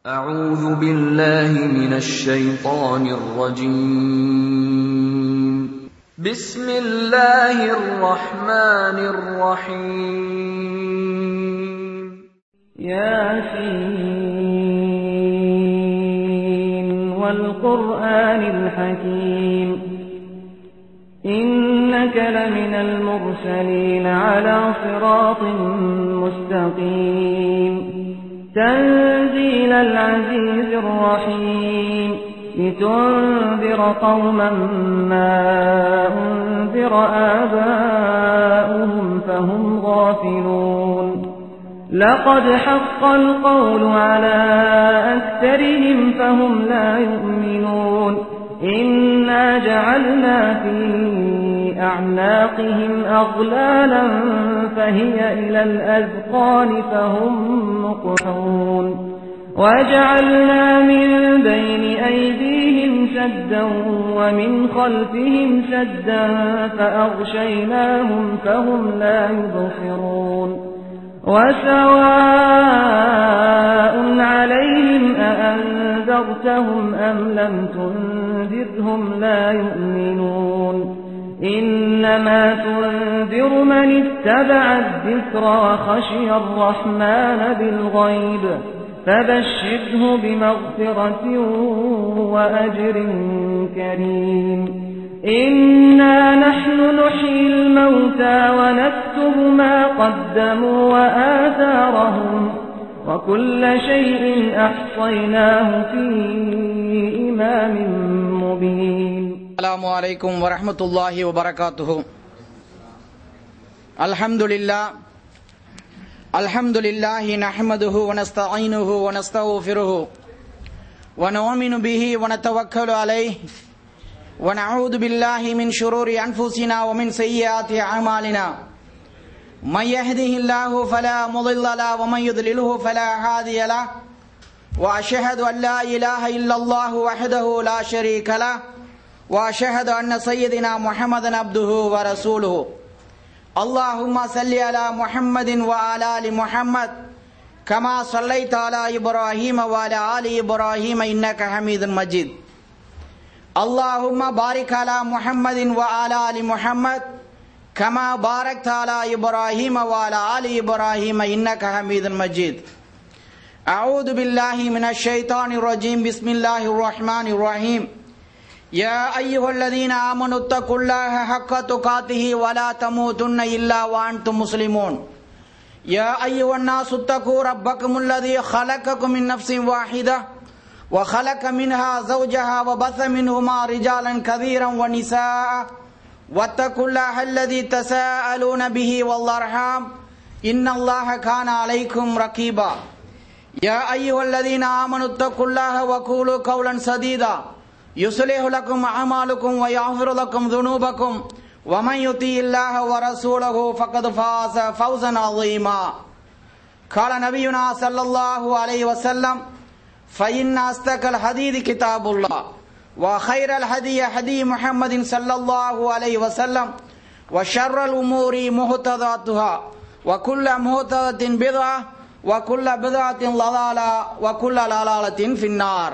أعوذ بالله من الشيطان الرجيم بسم الله الرحمن الرحيم ياسين والقرآن الحكيم إنك لمن المرسلين على صراط مستقيم تنزيل العزيز الرحيم لتنذر قوما ما أنذر آباؤهم فهم غافلون لقد حق القول على أكثرهم فهم لا يؤمنون إنا جعلنا في أعناقهم أغلالا فهي إلى الأذقان فهم مقحون وجعلنا من بين أيديهم سدا ومن خلفهم سدا فأغشيناهم فهم لا يبصرون وسواء عليهم أأنذرتهم أم لم تنذرهم لا يؤمنون إنما تنذر من اتبع الذكر وخشي الرحمن بالغيب فبشره بمغفرة وأجر كريم إنا نحن نحيي الموتى ونكتب ما قدموا وآثارهم وكل شيء أحصيناه في إمام مبين السلام عليكم ورحمة الله وبركاته الحمد لله الحمد لله نحمده ونستعينه ونستغفره ونؤمن به ونتوكل عليه ونعوذ بالله من شرور أنفسنا ومن سيئات أعمالنا من يهده الله فلا مضل له ومن يضلله فلا هادي له وأشهد أن لا إله إلا الله وحده لا شريك له وأشهد أن سيدنا محمدا عبده ورسوله اللهم صل على محمد وعلى آل محمد كما صليت على إبراهيم وعلى آل إبراهيم إنك حميد مجيد اللهم بارك على محمد وعلى آل محمد كما باركت على إبراهيم وعلى آل إبراهيم إنك حميد مجيد أعوذ بالله من الشيطان الرجيم بسم الله الرحمن الرحيم يا أيها الذين آمنوا اتقوا الله حق تقاته ولا تموتن إلا وأنتم مسلمون يا أيها الناس اتقوا ربكم الذي خلقكم من نفس واحدة وخلق منها زوجها وبث منهما رجالا كثيرا ونساء واتقوا الله الذي تساءلون به والأرحام إن الله كان عليكم رقيبا يا أيها الذين آمنوا اتقوا الله وقولوا قولا سديدا يصلح لكم أعمالكم ويغفر لكم ذنوبكم ومن يطيع الله ورسوله فقد فاز فوزا عظيما قال نبينا صلى الله عليه وسلم فإن أصدق الحديث كتاب الله وخير الهدي هدي محمد صلى الله عليه وسلم وشر الأمور محتضاتها وكل محتضة بدعة وكل بدعة ضلالة وكل ضلالة في النار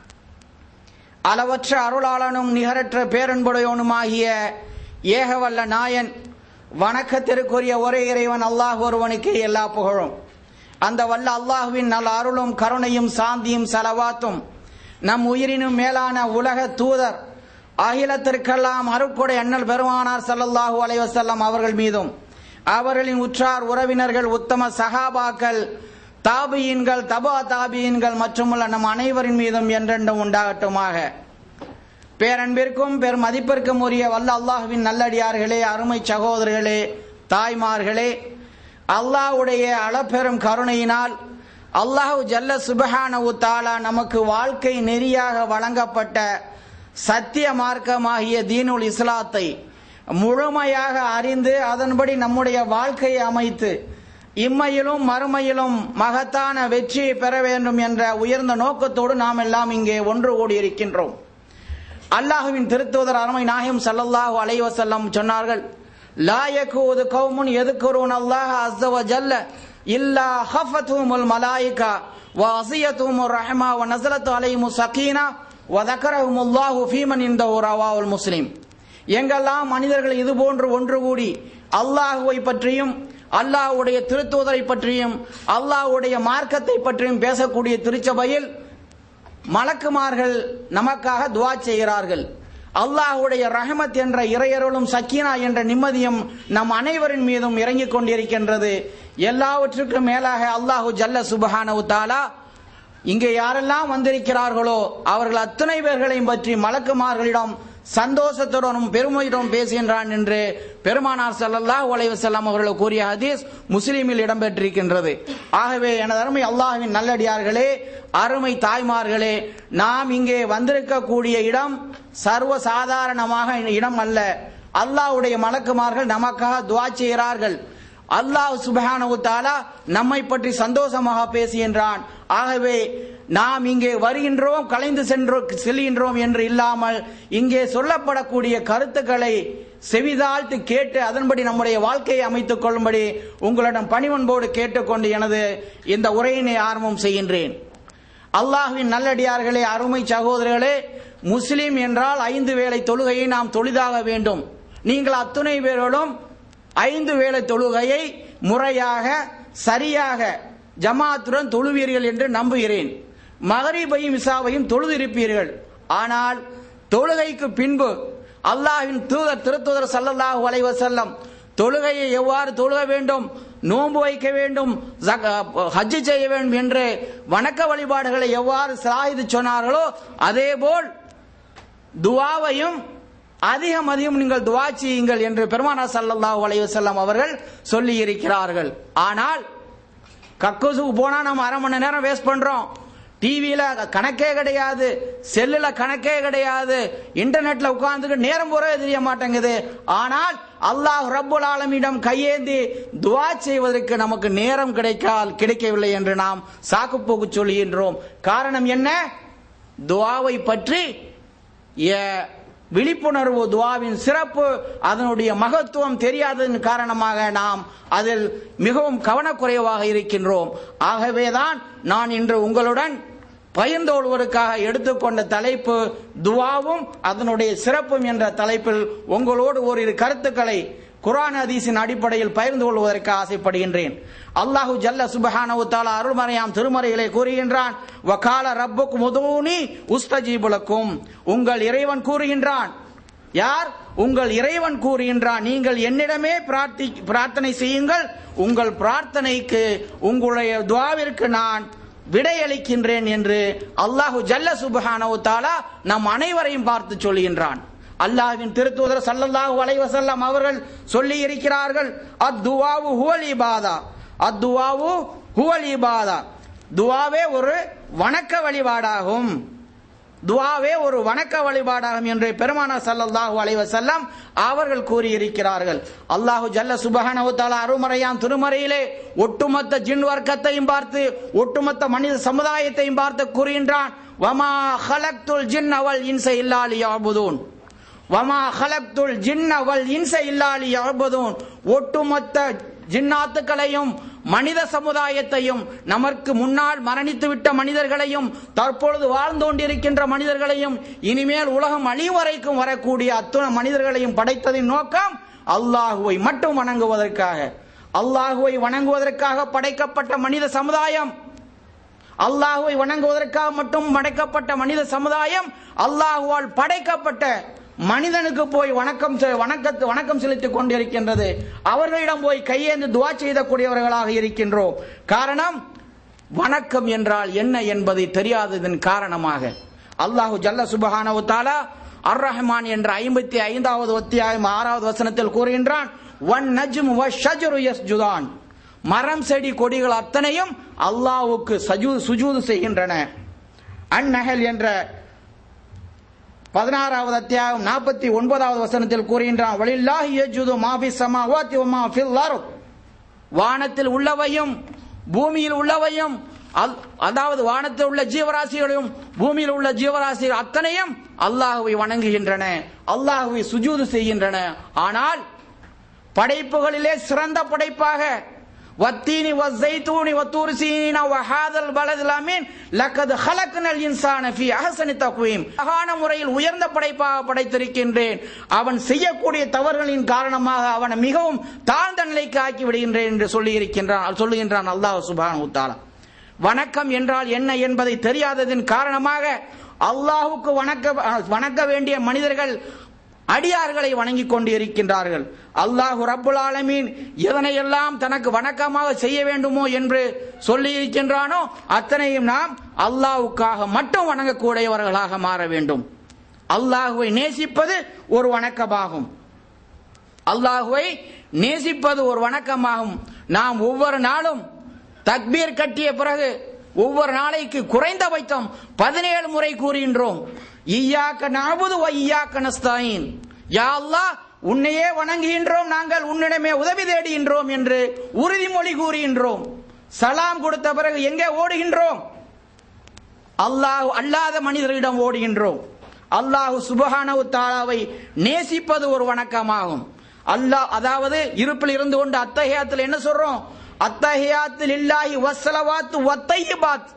அளவற்ற அருளாளனும் நிகரற்ற பேரன்புடையவனுமாகிய ஏகவல்ல நாயன் வணக்கத்திற்குரிய ஒரே இறைவன் அல்லாஹ் ஒருவனுக்கு எல்லா புகழும் அந்த வல்ல அல்லாஹுவின் நல்ல அருளும் கருணையும் சாந்தியும் சலவாத்தும் நம் உயிரினும் மேலான உலக தூதர் அகிலத்திற்கெல்லாம் அருட்கொடை அண்ணல் பெருமானார் சல்லல்லாஹூ அலைவசல்லம் அவர்கள் மீதும் அவர்களின் உற்றார் உறவினர்கள் உத்தம சகாபாக்கள் தாபியீன்கள் தபா தாபியீன்கள் மற்றுமுள்ள நம் அனைவரின் மீதும் என்றென்றும் உண்டாகட்டுமாக பேரன்பிற்கும் பெரும் மதிப்பிற்கும் உரிய வல்ல அல்லாஹுவின் நல்லடியார்களே அருமை சகோதரர்களே தாய்மார்களே அல்லாஹுடைய அளப்பெரும் கருணையினால் அல்லாஹு ஜல்ல சுபஹானவு தாலா நமக்கு வாழ்க்கை நெறியாக வழங்கப்பட்ட சத்திய மார்க்கமாகிய தீனுல் இஸ்லாத்தை முழுமையாக அறிந்து அதன்படி நம்முடைய வாழ்க்கையை அமைத்து இம்மையிலும் மறுமையிலும் மகத்தான வெற்றியை பெற வேண்டும் என்ற உயர்ந்த நோக்கத்தோடு நாம் எல்லாம் இங்கே ஒன்று கூடியிருக்கின்றோம் அல்லாஹுவின் திருத்துவதர் அருமை நாயகம் சல்லல்லாஹு அலைவசல்லம் சொன்னார்கள் லா யகூது கௌமுன் எதுக்குருன் அல்லாஹ் அஸ்ஸ வ ஜல்ல இல்லா ஹஃபத்துமுல் மலாயிகா வ அசியத்துமுர் ரஹ்மா வ நஸலத்து அலைஹிமு சகீனா வ தக்கரஹுமுல்லாஹு ஃபீமன் இந்த ரவாவுல் முஸ்லிம் எங்கெல்லாம் மனிதர்கள் இது போன்று ஒன்று கூடி அல்லாஹுவை பற்றியும் அல்லாஹ்வுடைய திருத்தூதரை பற்றியும் அல்லாஹ்வுடைய மார்க்கத்தை பற்றியும் பேசக்கூடிய திருச்சபையில் மலக்குமார்கள் நமக்காக துவா செய்கிறார்கள் அல்லாஹ்வுடைய ரஹமத் என்ற இறையருளும் சக்கீனா என்ற நிம்மதியும் நம் அனைவரின் மீதும் இறங்கிக் கொண்டிருக்கின்றது எல்லாவற்றுக்கும் மேலாக அல்லாஹு ஜல்ல சுபஹானவு தாலா இங்கே யாரெல்லாம் வந்திருக்கிறார்களோ அவர்கள் அத்தனை பேர்களையும் பற்றி மலக்குமார்களிடம் சந்தோஷத்துடனும் பெருமையுடன் பேசுகின்றான் என்று பெருமானார் ஸல்லல்லாஹு அலைஹி வஸல்லம் அவர்கள் கூறிய ஹதீஸ் முஸ்லிமில் இடம்பெற்றிருக்கின்றது ஆகவே எனது அருமை அல்லாஹ்வின் நல்லடியார்களே அருமை தாய்மார்களே நாம் இங்கே வந்திருக்கக்கூடிய இடம் சர்வ சாதாரணமாக இடம் அல்ல அல்லாஹ்வுடைய மலக்குமார்கள் நமக்காக துவா செய்கிறார்கள் அல்லாஹ் சுபஹானஹு தஆலா நம்மை பற்றி சந்தோஷமாக பேசுகின்றான் ஆகவே நாம் இங்கே வருகின்றோம் கலைந்து சென்றோ செல்கின்றோம் என்று இல்லாமல் இங்கே சொல்லப்படக்கூடிய கருத்துக்களை செவிதாழ்த்து கேட்டு அதன்படி நம்முடைய வாழ்க்கையை அமைத்துக் கொள்ளும்படி உங்களிடம் பணிவன்போடு கேட்டுக்கொண்டு எனது இந்த உரையினை ஆரம்பம் செய்கின்றேன் அல்லாஹ்வின் நல்லடியார்களே அருமை சகோதரர்களே முஸ்லிம் என்றால் ஐந்து வேளை தொழுகையை நாம் தொழுதாக வேண்டும் நீங்கள் அத்துணை பேர்களும் ஐந்து வேளை தொழுகையை முறையாக சரியாக ஜமாத்துடன் தொழுவீர்கள் என்று நம்புகிறேன் மகரிபையும் இசாவையும் தொழுதிருப்பீர்கள் ஆனால் தொழுகைக்கு பின்பு அல்லாஹ்வின் தூதர் திருத்தூதர் சல்லல்லாஹு அலைஹி வஸல்லம் தொழுகையை எவ்வாறு தொழுக வேண்டும் நோன்பு வைக்க வேண்டும் ஹஜ்ஜு செய்ய வேண்டும் என்று வணக்க வழிபாடுகளை எவ்வாறு சாய்து சொன்னார்களோ அதேபோல் துவாவையும் அதிகம் அதிகம் நீங்கள் துவா செய்யுங்கள் என்று பெருமானா சல்லல்லாஹு அலைஹி வஸல்லம் அவர்கள் சொல்லி இருக்கிறார்கள் ஆனால் கக்கூசுக்கு போனா நம்ம அரை மணி நேரம் வேஸ்ட் பண்றோம் டிவியில கணக்கே கிடையாது செல்லுல கணக்கே கிடையாது இன்டர்நெட்ல உட்கார்ந்துட்டு நேரம் போறவே தெரிய மாட்டேங்குது ஆனால் அல்லாஹ் ரப்புல் ஆலமிடம் கையேந்தி துவா செய்வதற்கு நமக்கு நேரம் கிடைக்கால் கிடைக்கவில்லை என்று நாம் சாக்கு போக்கு சொல்கின்றோம் காரணம் என்ன துவாவை பற்றி எ- விழிப்புணர்வு துவாவின் சிறப்பு அதனுடைய மகத்துவம் தெரியாததன் காரணமாக நாம் அதில் மிகவும் கவனக்குறைவாக இருக்கின்றோம் ஆகவேதான் நான் இன்று உங்களுடன் பயந்தோடுவதற்காக எடுத்துக்கொண்ட தலைப்பு துவாவும் அதனுடைய சிறப்பும் என்ற தலைப்பில் உங்களோடு ஓரிரு கருத்துக்களை குர்ஆன் ஹதீஸின் அடிப்படையில் பகிர்ந்து கொள்வதற்கு ஆசைப்படுகின்றேன் அல்லாஹு ஜல்ல சுபஹானஹு தஆலா அருள்மறையாம் திருமறைகளை கூறுகின்றான் வகால ரப்புக்கும் உதூனி உஸ்தஜீபுலக்கும் உங்கள் இறைவன் கூறுகின்றான் யார் உங்கள் இறைவன் கூறுகின்றான் நீங்கள் என்னிடமே பிரார்த்தி பிரார்த்தனை செய்யுங்கள் உங்கள் பிரார்த்தனைக்கு உங்களுடைய துவாவிற்கு நான் விடையளிக்கின்றேன் என்று அல்லாஹு ஜல்ல சுபஹானஹு தஆலா நம் அனைவரையும் பார்த்து சொல்கின்றான் அல்லாஹ்வின் திருத்தூதர் ஸல்லல்லாஹு அலைஹி வஸல்லம் அவர்கள் சொல்லி இருக்கிறார்கள் அத்துவாவு ஹுவல் இபாதா அத்துவாவு ஹுவல் இபாதா துவாவே ஒரு வணக்க வழிபாடாகும் துவாவே ஒரு வணக்க வழிபாடாகும் என்று பெருமானா ஸல்லல்லாஹு அலைஹி வஸல்லம் அவர்கள் கூறியிருக்கிறார்கள் அல்லாஹு ஜல்ல சுபஹானஹு தஆலா அருமறையாம் திருமறையிலே ஒட்டுமொத்த ஜின் வர்க்கத்தையும் பார்த்து ஒட்டுமொத்த மனித சமுதாயத்தையும் பார்த்து கூறுகின்றான் வமா ஹலக்துல் ஜின்ன வல் இன்ச இல்லா லியஅபுதூன் வமா ஹலக்துல் ஜின்ன வல் இன்ச இல்லா லியஅபுதூன் ஒட்டுமொத்த ஜின்னாத்துக்களையும் மனித சமுதாயத்தையும் நமக்கு முன்னால் மரணித்து விட்ட மனிதர்களையும் தற்பொழுது வாழ்ந்து கொண்டிருக்கின்ற மனிதர்களையும் இனிமேல் உலகம் அழிவரைக்கும் வரக்கூடிய அத்துணை மனிதர்களையும் படைத்ததின் நோக்கம் அல்லாஹுவை மட்டும் வணங்குவதற்காக அல்லாஹுவை வணங்குவதற்காக படைக்கப்பட்ட மனித சமுதாயம் அல்லாஹுவை வணங்குவதற்காக மட்டும் படைக்கப்பட்ட மனித சமுதாயம் அல்லாஹுவால் படைக்கப்பட்ட மனிதனுக்கு போய் வணக்கம் செ- வணக்கத்து வணக்கம் செலுத்திக் கொண்டிருக்கின்றது அவர்களிடம் போய் கையேந்து துவா செய்தக்கூடியவர்களாக இருக்கின்றோம் காரணம் வணக்கம் என்றால் என்ன என்பதை தெரியாததன் காரணமாக அல்லாஹு ஜல்ல சுபஹானஹு தஆலா அர் ரஹ்மான் என்ற ஐம்பத்தி ஐந்தாவது அத்தியாயம் ஆறாவது வசனத்தில் கூறுகின்றான் ஒன் நஜ்ம் வ ஷஜரு யஸ்ஜுதான் மரம் செடி கொடிகள் அத்தனையும் அல்லாஹ்வுக்கு சஜூ சுஜூது செய்கின்றன அந்நகல் என்ற பதினாறாவது அத்தியாயம் நாற்பத்தி ஒன்பதாவது வசனத்தில் கூறுகின்றான் வலில்லாஹி யஜுது மாஃபி ஸமாவாத்தி வ மா ஃபில் அர்த் வானத்தில் உள்ளவையும் பூமியில் உள்ளவையும் அல்- அதாவது வானத்தில் உள்ள ஜீவராசிகளையும் பூமியில் உள்ள ஜீவராசிகள் அத்தனையும் அல்லாஹுவை வணங்குகின்றன அல்லாஹுவை சுஜூது செய்கின்றன ஆனால் படைப்புகளிலே சிறந்த படைப்பாக வத்தீனி வஸ்ஸைத்தூனி வத்தூர் சீனினா வஹாதல் பலதில் அமீன் லக்கது ஹலக்னல் இன்சான ஃபி அஹ்சனி தக்வீம் அழகான முறையில் உயர்ந்த படைப்பாக படைத்திருக்கின்றேன் அவன் செய்யக்கூடிய தவறுகளின் காரணமாக அவனை மிகவும் தாழ்ந்த நிலைக்கு ஆக்கி விடுகின்றேன் என்று சொல்லி இருக்கின்றான் சொல்லுகின்றான் அல்லாஹ் சுப்ஹானஹு தஆலா வணக்கம் என்றால் என்ன என்பதை தெரியாததின் காரணமாக அல்லாஹுக்கு வணக்க வணங்க வேண்டிய மனிதர்கள் அடியார்களை வணங்கிக் கொண்டு இருக்கின்றார்கள் அல்லாஹு ரப்புல் ஆலமீன் எதனையெல்லாம் தனக்கு வணக்கமாக செய்ய வேண்டுமோ என்று சொல்லி இருக்கின்றானோ அத்தனையும் நாம் அல்லாஹுக்காக மட்டும் வணங்கக்கூடியவர்களாக மாற வேண்டும் அல்லாஹுவை நேசிப்பது ஒரு வணக்கமாகும் அல்லாஹுவை நேசிப்பது ஒரு வணக்கமாகும் நாம் ஒவ்வொரு நாளும் தக்பீர் கட்டிய பிறகு ஒவ்வொரு நாளைக்கு குறைந்தபட்சம் பதினேழு முறை கூறுகின்றோம் ஈயாக்க நாபுது ஐயாக்க நஸ்தாயின் யா அல்லாஹ் உன்னையே வணங்குகின்றோம் நாங்கள் உன்னிடமே உதவி தேடுகின்றோம் என்று உறுதிமொழி கூறுகின்றோம் சலாம் கொடுத்த பிறகு எங்கே ஓடுகின்றோம் அல்லாஹ் அல்லாத மனிதர்களிடம் ஓடுகின்றோம் அல்லாஹு சுபஹானவு தாலாவை நேசிப்பது ஒரு வணக்கமாகும் அல்லாஹ் அதாவது இருப்பில் இருந்து கொண்டு அத்தகையாத்தில் என்ன சொல்றோம் அத்தகையாத்தில் இல்லாஹி வசலவாத்து வத்தையிபாத்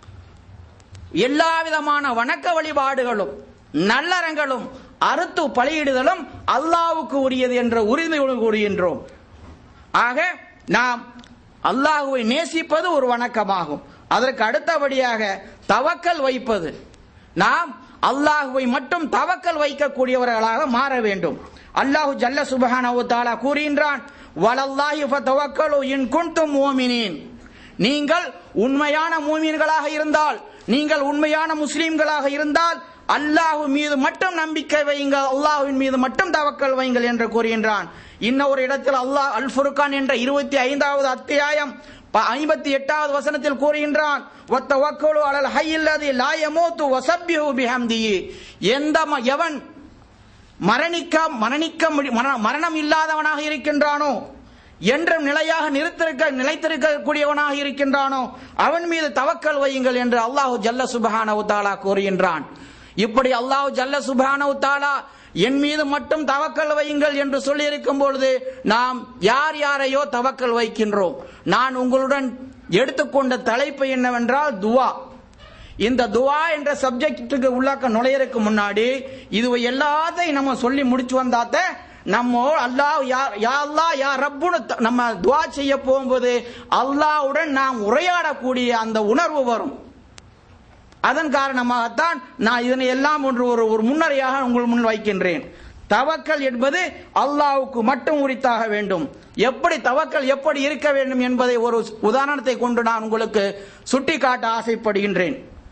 எல்லா விதமான வணக்க வழிபாடுகளும் நல்லறங்களும் அறுத்து பலியிடுதலும் அல்லாஹ்வுக்கு உரியது என்ற உரிமையோடு கூறுகின்றோம் ஆக நாம் அல்லாஹுவை நேசிப்பது ஒரு வணக்கமாகும் அதற்கு அடுத்தபடியாக தவக்கல் வைப்பது நாம் அல்லாஹுவை மட்டும் தவக்கல் வைக்கக்கூடியவர்களாக மாற வேண்டும் அல்லாஹு ஜல்ல சுபஹானஹு தஆலா கூறுகின்றான் வலல்லாஹி ஃபதவக்கலு இன் குன்தும் முஃமினீன் நீங்கள் உண்மையான மூமின்களாக இருந்தால் நீங்கள் உண்மையான முஸ்லிம்களாக இருந்தால் அல்லாஹ் மீது மட்டும் நம்பிக்கை வையுங்கள் அல்லாஹ்வின் மீது மட்டும் தவக்கல் வையுங்கள் என்று கூறுகின்றான் இன்னொரு இடத்தில் அல்லாஹ் அல் ஃபுர்கான் என்ற இருபத்தி ஐந்தாவது அத்தியாயம் ஐம்பத்தி எட்டாவது வசனத்தில் கூறுகின்றான் வத்தவக்கலு அலல் ஹையில்லதி லா யமூத்து வஸப்பிஹு பிஹம்திஹி எந்த ம- எவன் மரணிக்க மரணிக்க முடி- மர- மரணம் இல்லாதவனாக இருக்கின்றானோ என்றும் நிலையாக நிறுத்திருக்க நிலைத்திருக்கக்கூடியவனாக இருக்கின்றானோ அவன் மீது தவக்கல் வையுங்கள் என்று அல்லாஹு ஜல்ல சுபஹானஹு தஆலா கூறுகின்றான் இப்படி அல்லாஹு ஜல்ல சுபஹானஹு தஆலா என் மீது மட்டும் தவக்கல் வையுங்கள் என்று சொல்லி இருக்கும் பொழுது நாம் யார் யாரையோ தவக்கல் வைக்கின்றோம் நான் உங்களுடன் எடுத்துக்கொண்ட தலைப்பு என்னவென்றால் துவா இந்த துவா என்ற சப்ஜெக்டுக்கு உள்ளாக்க நுழையறதுக்கு முன்னாடி இது எல்லாத்தையும் நம்ம சொல்லி முடிச்சு வந்தாத்த நம்ம அல்லாஹ் யா யா அல்லாஹ் யா ரப்புன்னு த- நம்ம துவா செய்ய போகும்போது அல்லாஹ்வுடன் நாம் உரையாடக்கூடிய அந்த உணர்வு வரும் அதன் காரணமாகத்தான் நான் இதனை எல்லாம் ஒன்று ஒரு ஒரு முன்னரையாக உங்கள் முன் வைக்கின்றேன் தவக்கல் என்பது அல்லாஹ்வுக்கு மட்டும் உரித்தாக வேண்டும் எப்படி தவக்கல் எப்படி இருக்க வேண்டும் என்பதை ஒரு உதாரணத்தை கொண்டு நான் உங்களுக்கு சுட்டிக்காட்ட ஆசைப்படுகின்றேன்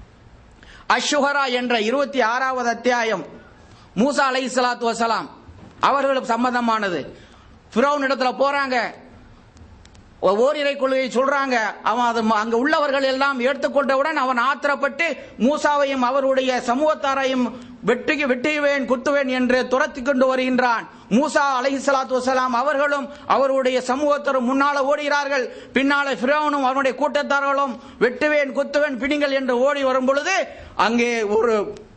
அஷுஹரா என்ற இருபத்தி ஆறாவது அத்தியாயம் மூசா அலை சலாத்து வசலாம் அவர்களுக்கு சம்பந்தமானது ஃபிரௌன் இடத்துல போறாங்க ஓரிரை கொள்கையை சொல்றாங்க அவன் அது அங்க உள்ளவர்கள் எல்லாம் எடுத்துக்கொண்டவுடன் அவன் ஆத்திரப்பட்டு மூசாவையும் அவருடைய சமூகத்தாரையும் வெட்டுக்கு வெட்டுவேன் குத்துவேன் என்று துரத்தி கொண்டு வருகின்றான் மூசா அலைஹி ஸலாத்து வஸலாம் அவர்களும் அவருடைய சமூகத்தரும் முன்னால ஓடுகிறார்கள் பின்னால ஃபிரௌனும் அவனுடைய கூட்டத்தார்களும் வெட்டுவேன் குத்துவேன் பிடிங்கள் என்று ஓடி வரும் பொழுது அங்கே ஒரு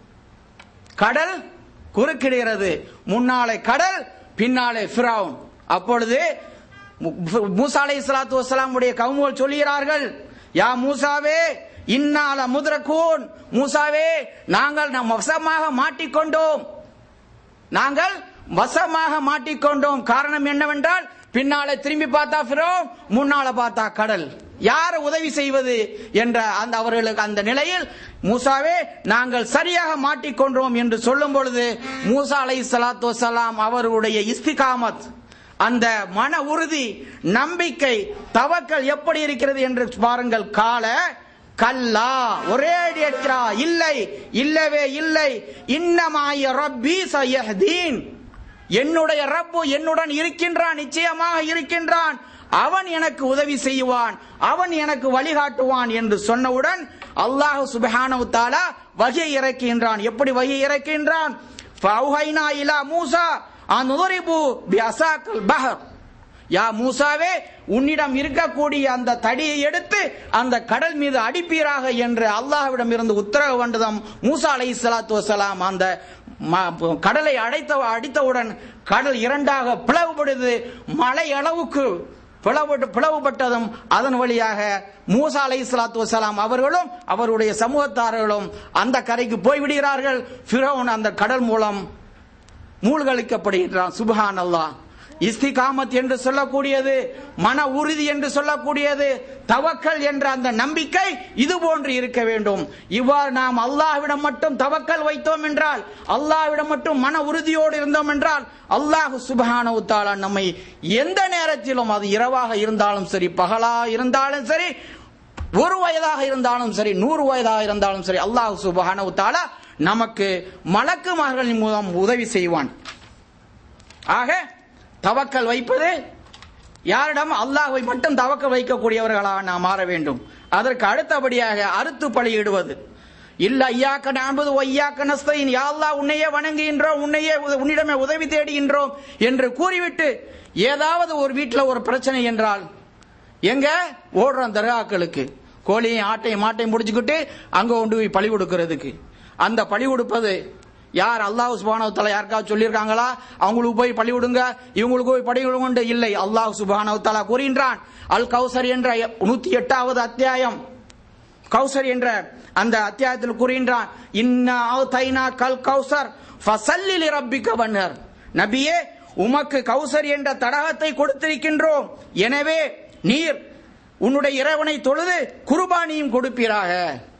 கடல் குறுக்கிடுகிறது முன்னாலே கடல் பின்னாலே ஃபிரௌன் அப்பொழுது மு- மூசா அலை சலாத்து வசலாமுடைய கவுமுகள் சொல்கிறார்கள் யா மூசாவே இன்னால முத்ரகூன் மூசாவே நாங்கள் நம் வசமாக மாட்டிக்கொண்டோம் நாங்கள் வசமாக மாட்டிக்கொண்டோம் காரணம் என்னவென்றால் பின்னால திரும்பி பார்த்தா ஃபிரோம் முன்னால பார்த்தா கடல் யார் உதவி செய்வது என்ற அந்த அவர்களுக்கு அந்த நிலையில் மூசாவே நாங்கள் சரியாக மாட்டிக்கொண்டோம் என்று சொல்லும் பொழுது மூசா அலை சலாத்து வசலாம் அவருடைய இஸ்திகாமத் அந்த மன உறுதி நம்பிக்கை தவக்கல் எப்படி இருக்கிறது என்று பாருங்கள் கால கல்லா ஒரே அடி அடிக்கிறா இல்லை இல்லவே இல்லை இன்னமாய ரப்பி சயஹ்தீன் என்னுடைய ரப்பு என்னுடன் இருக்கின்றான் நிச்சயமாக இருக்கின்றான் அவன் எனக்கு உதவி செய்வான் அவன் எனக்கு வழிகாட்டுவான் என்று சொன்னவுடன் அல்லாஹ் சுப்ஹானஹு தஆலா வகை இறக்கின்றான் எப்படி வகை இறக்கின்றான் ஃபௌஹைனா இலா மூசா அனுரிபு பிஅசாக்கல் பஹர் யா மூசாவே உன்னிடம் இருக்கக்கூடிய அந்த தடியை எடுத்து அந்த கடல் மீது அடிப்பீராக என்று அல்லாஹ்விடம் இருந்து உத்தரவு வந்ததும் மூசா அலை சலாத்து வசலாம் அந்த ம- கடலை அடைத்த அடித்தவுடன் கடல் இரண்டாக பிளவுபடுது மலை அளவுக்கு பிளவு பிளவுபட்டதும் அதன் வழியாக மூசா அலை சலாத்து வசலாம் அவர்களும் அவருடைய சமூகத்தார்களும் அந்த கரைக்கு போய்விடுகிறார்கள் ஃபிரௌன் அந்த கடல் மூலம் மூழ்கடிக்கப்படுகிறான் சுபஹான் அல்லாஹ் இஸ்திகாமத் என்று சொல்லக்கூடியது மன உறுதி என்று சொல்லக்கூடியது தவக்கல் என்ற அந்த நம்பிக்கை இது போன்று இருக்க வேண்டும் இவ்வாறு நாம் அல்லாஹ்விடம் மட்டும் தவக்கல் வைத்தோம் என்றால் அல்லாஹ்விடம் மட்டும் மன உறுதியோடு இருந்தோம் என்றால் அல்லாஹ் சுபஹான உத்தாலா நம்மை எந்த நேரத்திலும் அது இரவாக இருந்தாலும் சரி பகலா இருந்தாலும் சரி ஒரு வயதாக இருந்தாலும் சரி நூறு வயதாக இருந்தாலும் சரி அல்லாஹ் சுபஹான உத்தாலா நமக்கு மலக்குமார்களின் மூலம் உதவி செய்வான் ஆக தவக்கல் வைப்பது யாரிடம் அல்லாஹ்வை மட்டும் தவக்கல் வைக்கக்கூடியவர்களாக நாம் மாற வேண்டும் அதற்கு அடுத்தபடியாக அறுத்து பலியிடுவது இல்ல ஐயாக்க நான்பது ஒய்யாக்க நஸ்தையின் யாழ்லா உன்னையே வணங்குகின்றோம் உன்னையே உத- உன்னிடமே உதவி தேடுகின்றோம் என்று கூறிவிட்டு ஏதாவது ஒரு வீட்டில் ஒரு பிரச்சனை என்றால் எங்க ஓடுறோம் தர்காக்களுக்கு கோழியும் ஆட்டையும் மாட்டையும் முடிச்சுக்கிட்டு அங்க கொண்டு போய் பழி கொடுக்கறதுக்கு அந்த பழி கொடுப்பது யார் அல்லாஹ் சுபானவ தலா யாருக்காவது சொல்லியிருக்காங்களா அவங்களுக்கு போய் பழி விடுங்க இவங்களுக்கு போய் பழி விடுங்க இல்லை அல்லாஹ் சுபானவ தலா கூறுகின்றான் அல் கௌசர் என்ற நூத்தி எட்டாவது அத்தியாயம் கௌசர் என்ற அந்த அத்தியாயத்தில் கூறுகின்றான் இன்னா தைனா கல் கௌசர் ஃபசல்லில் ரப்பிக்க வன்னர் நபியே உமக்கு கௌசர் என்ற தடகத்தை கொடுத்திருக்கின்றோம் எனவே நீர் உன்னுடைய இறைவனை தொழுது குர்பானியும் கொடுப்பீராக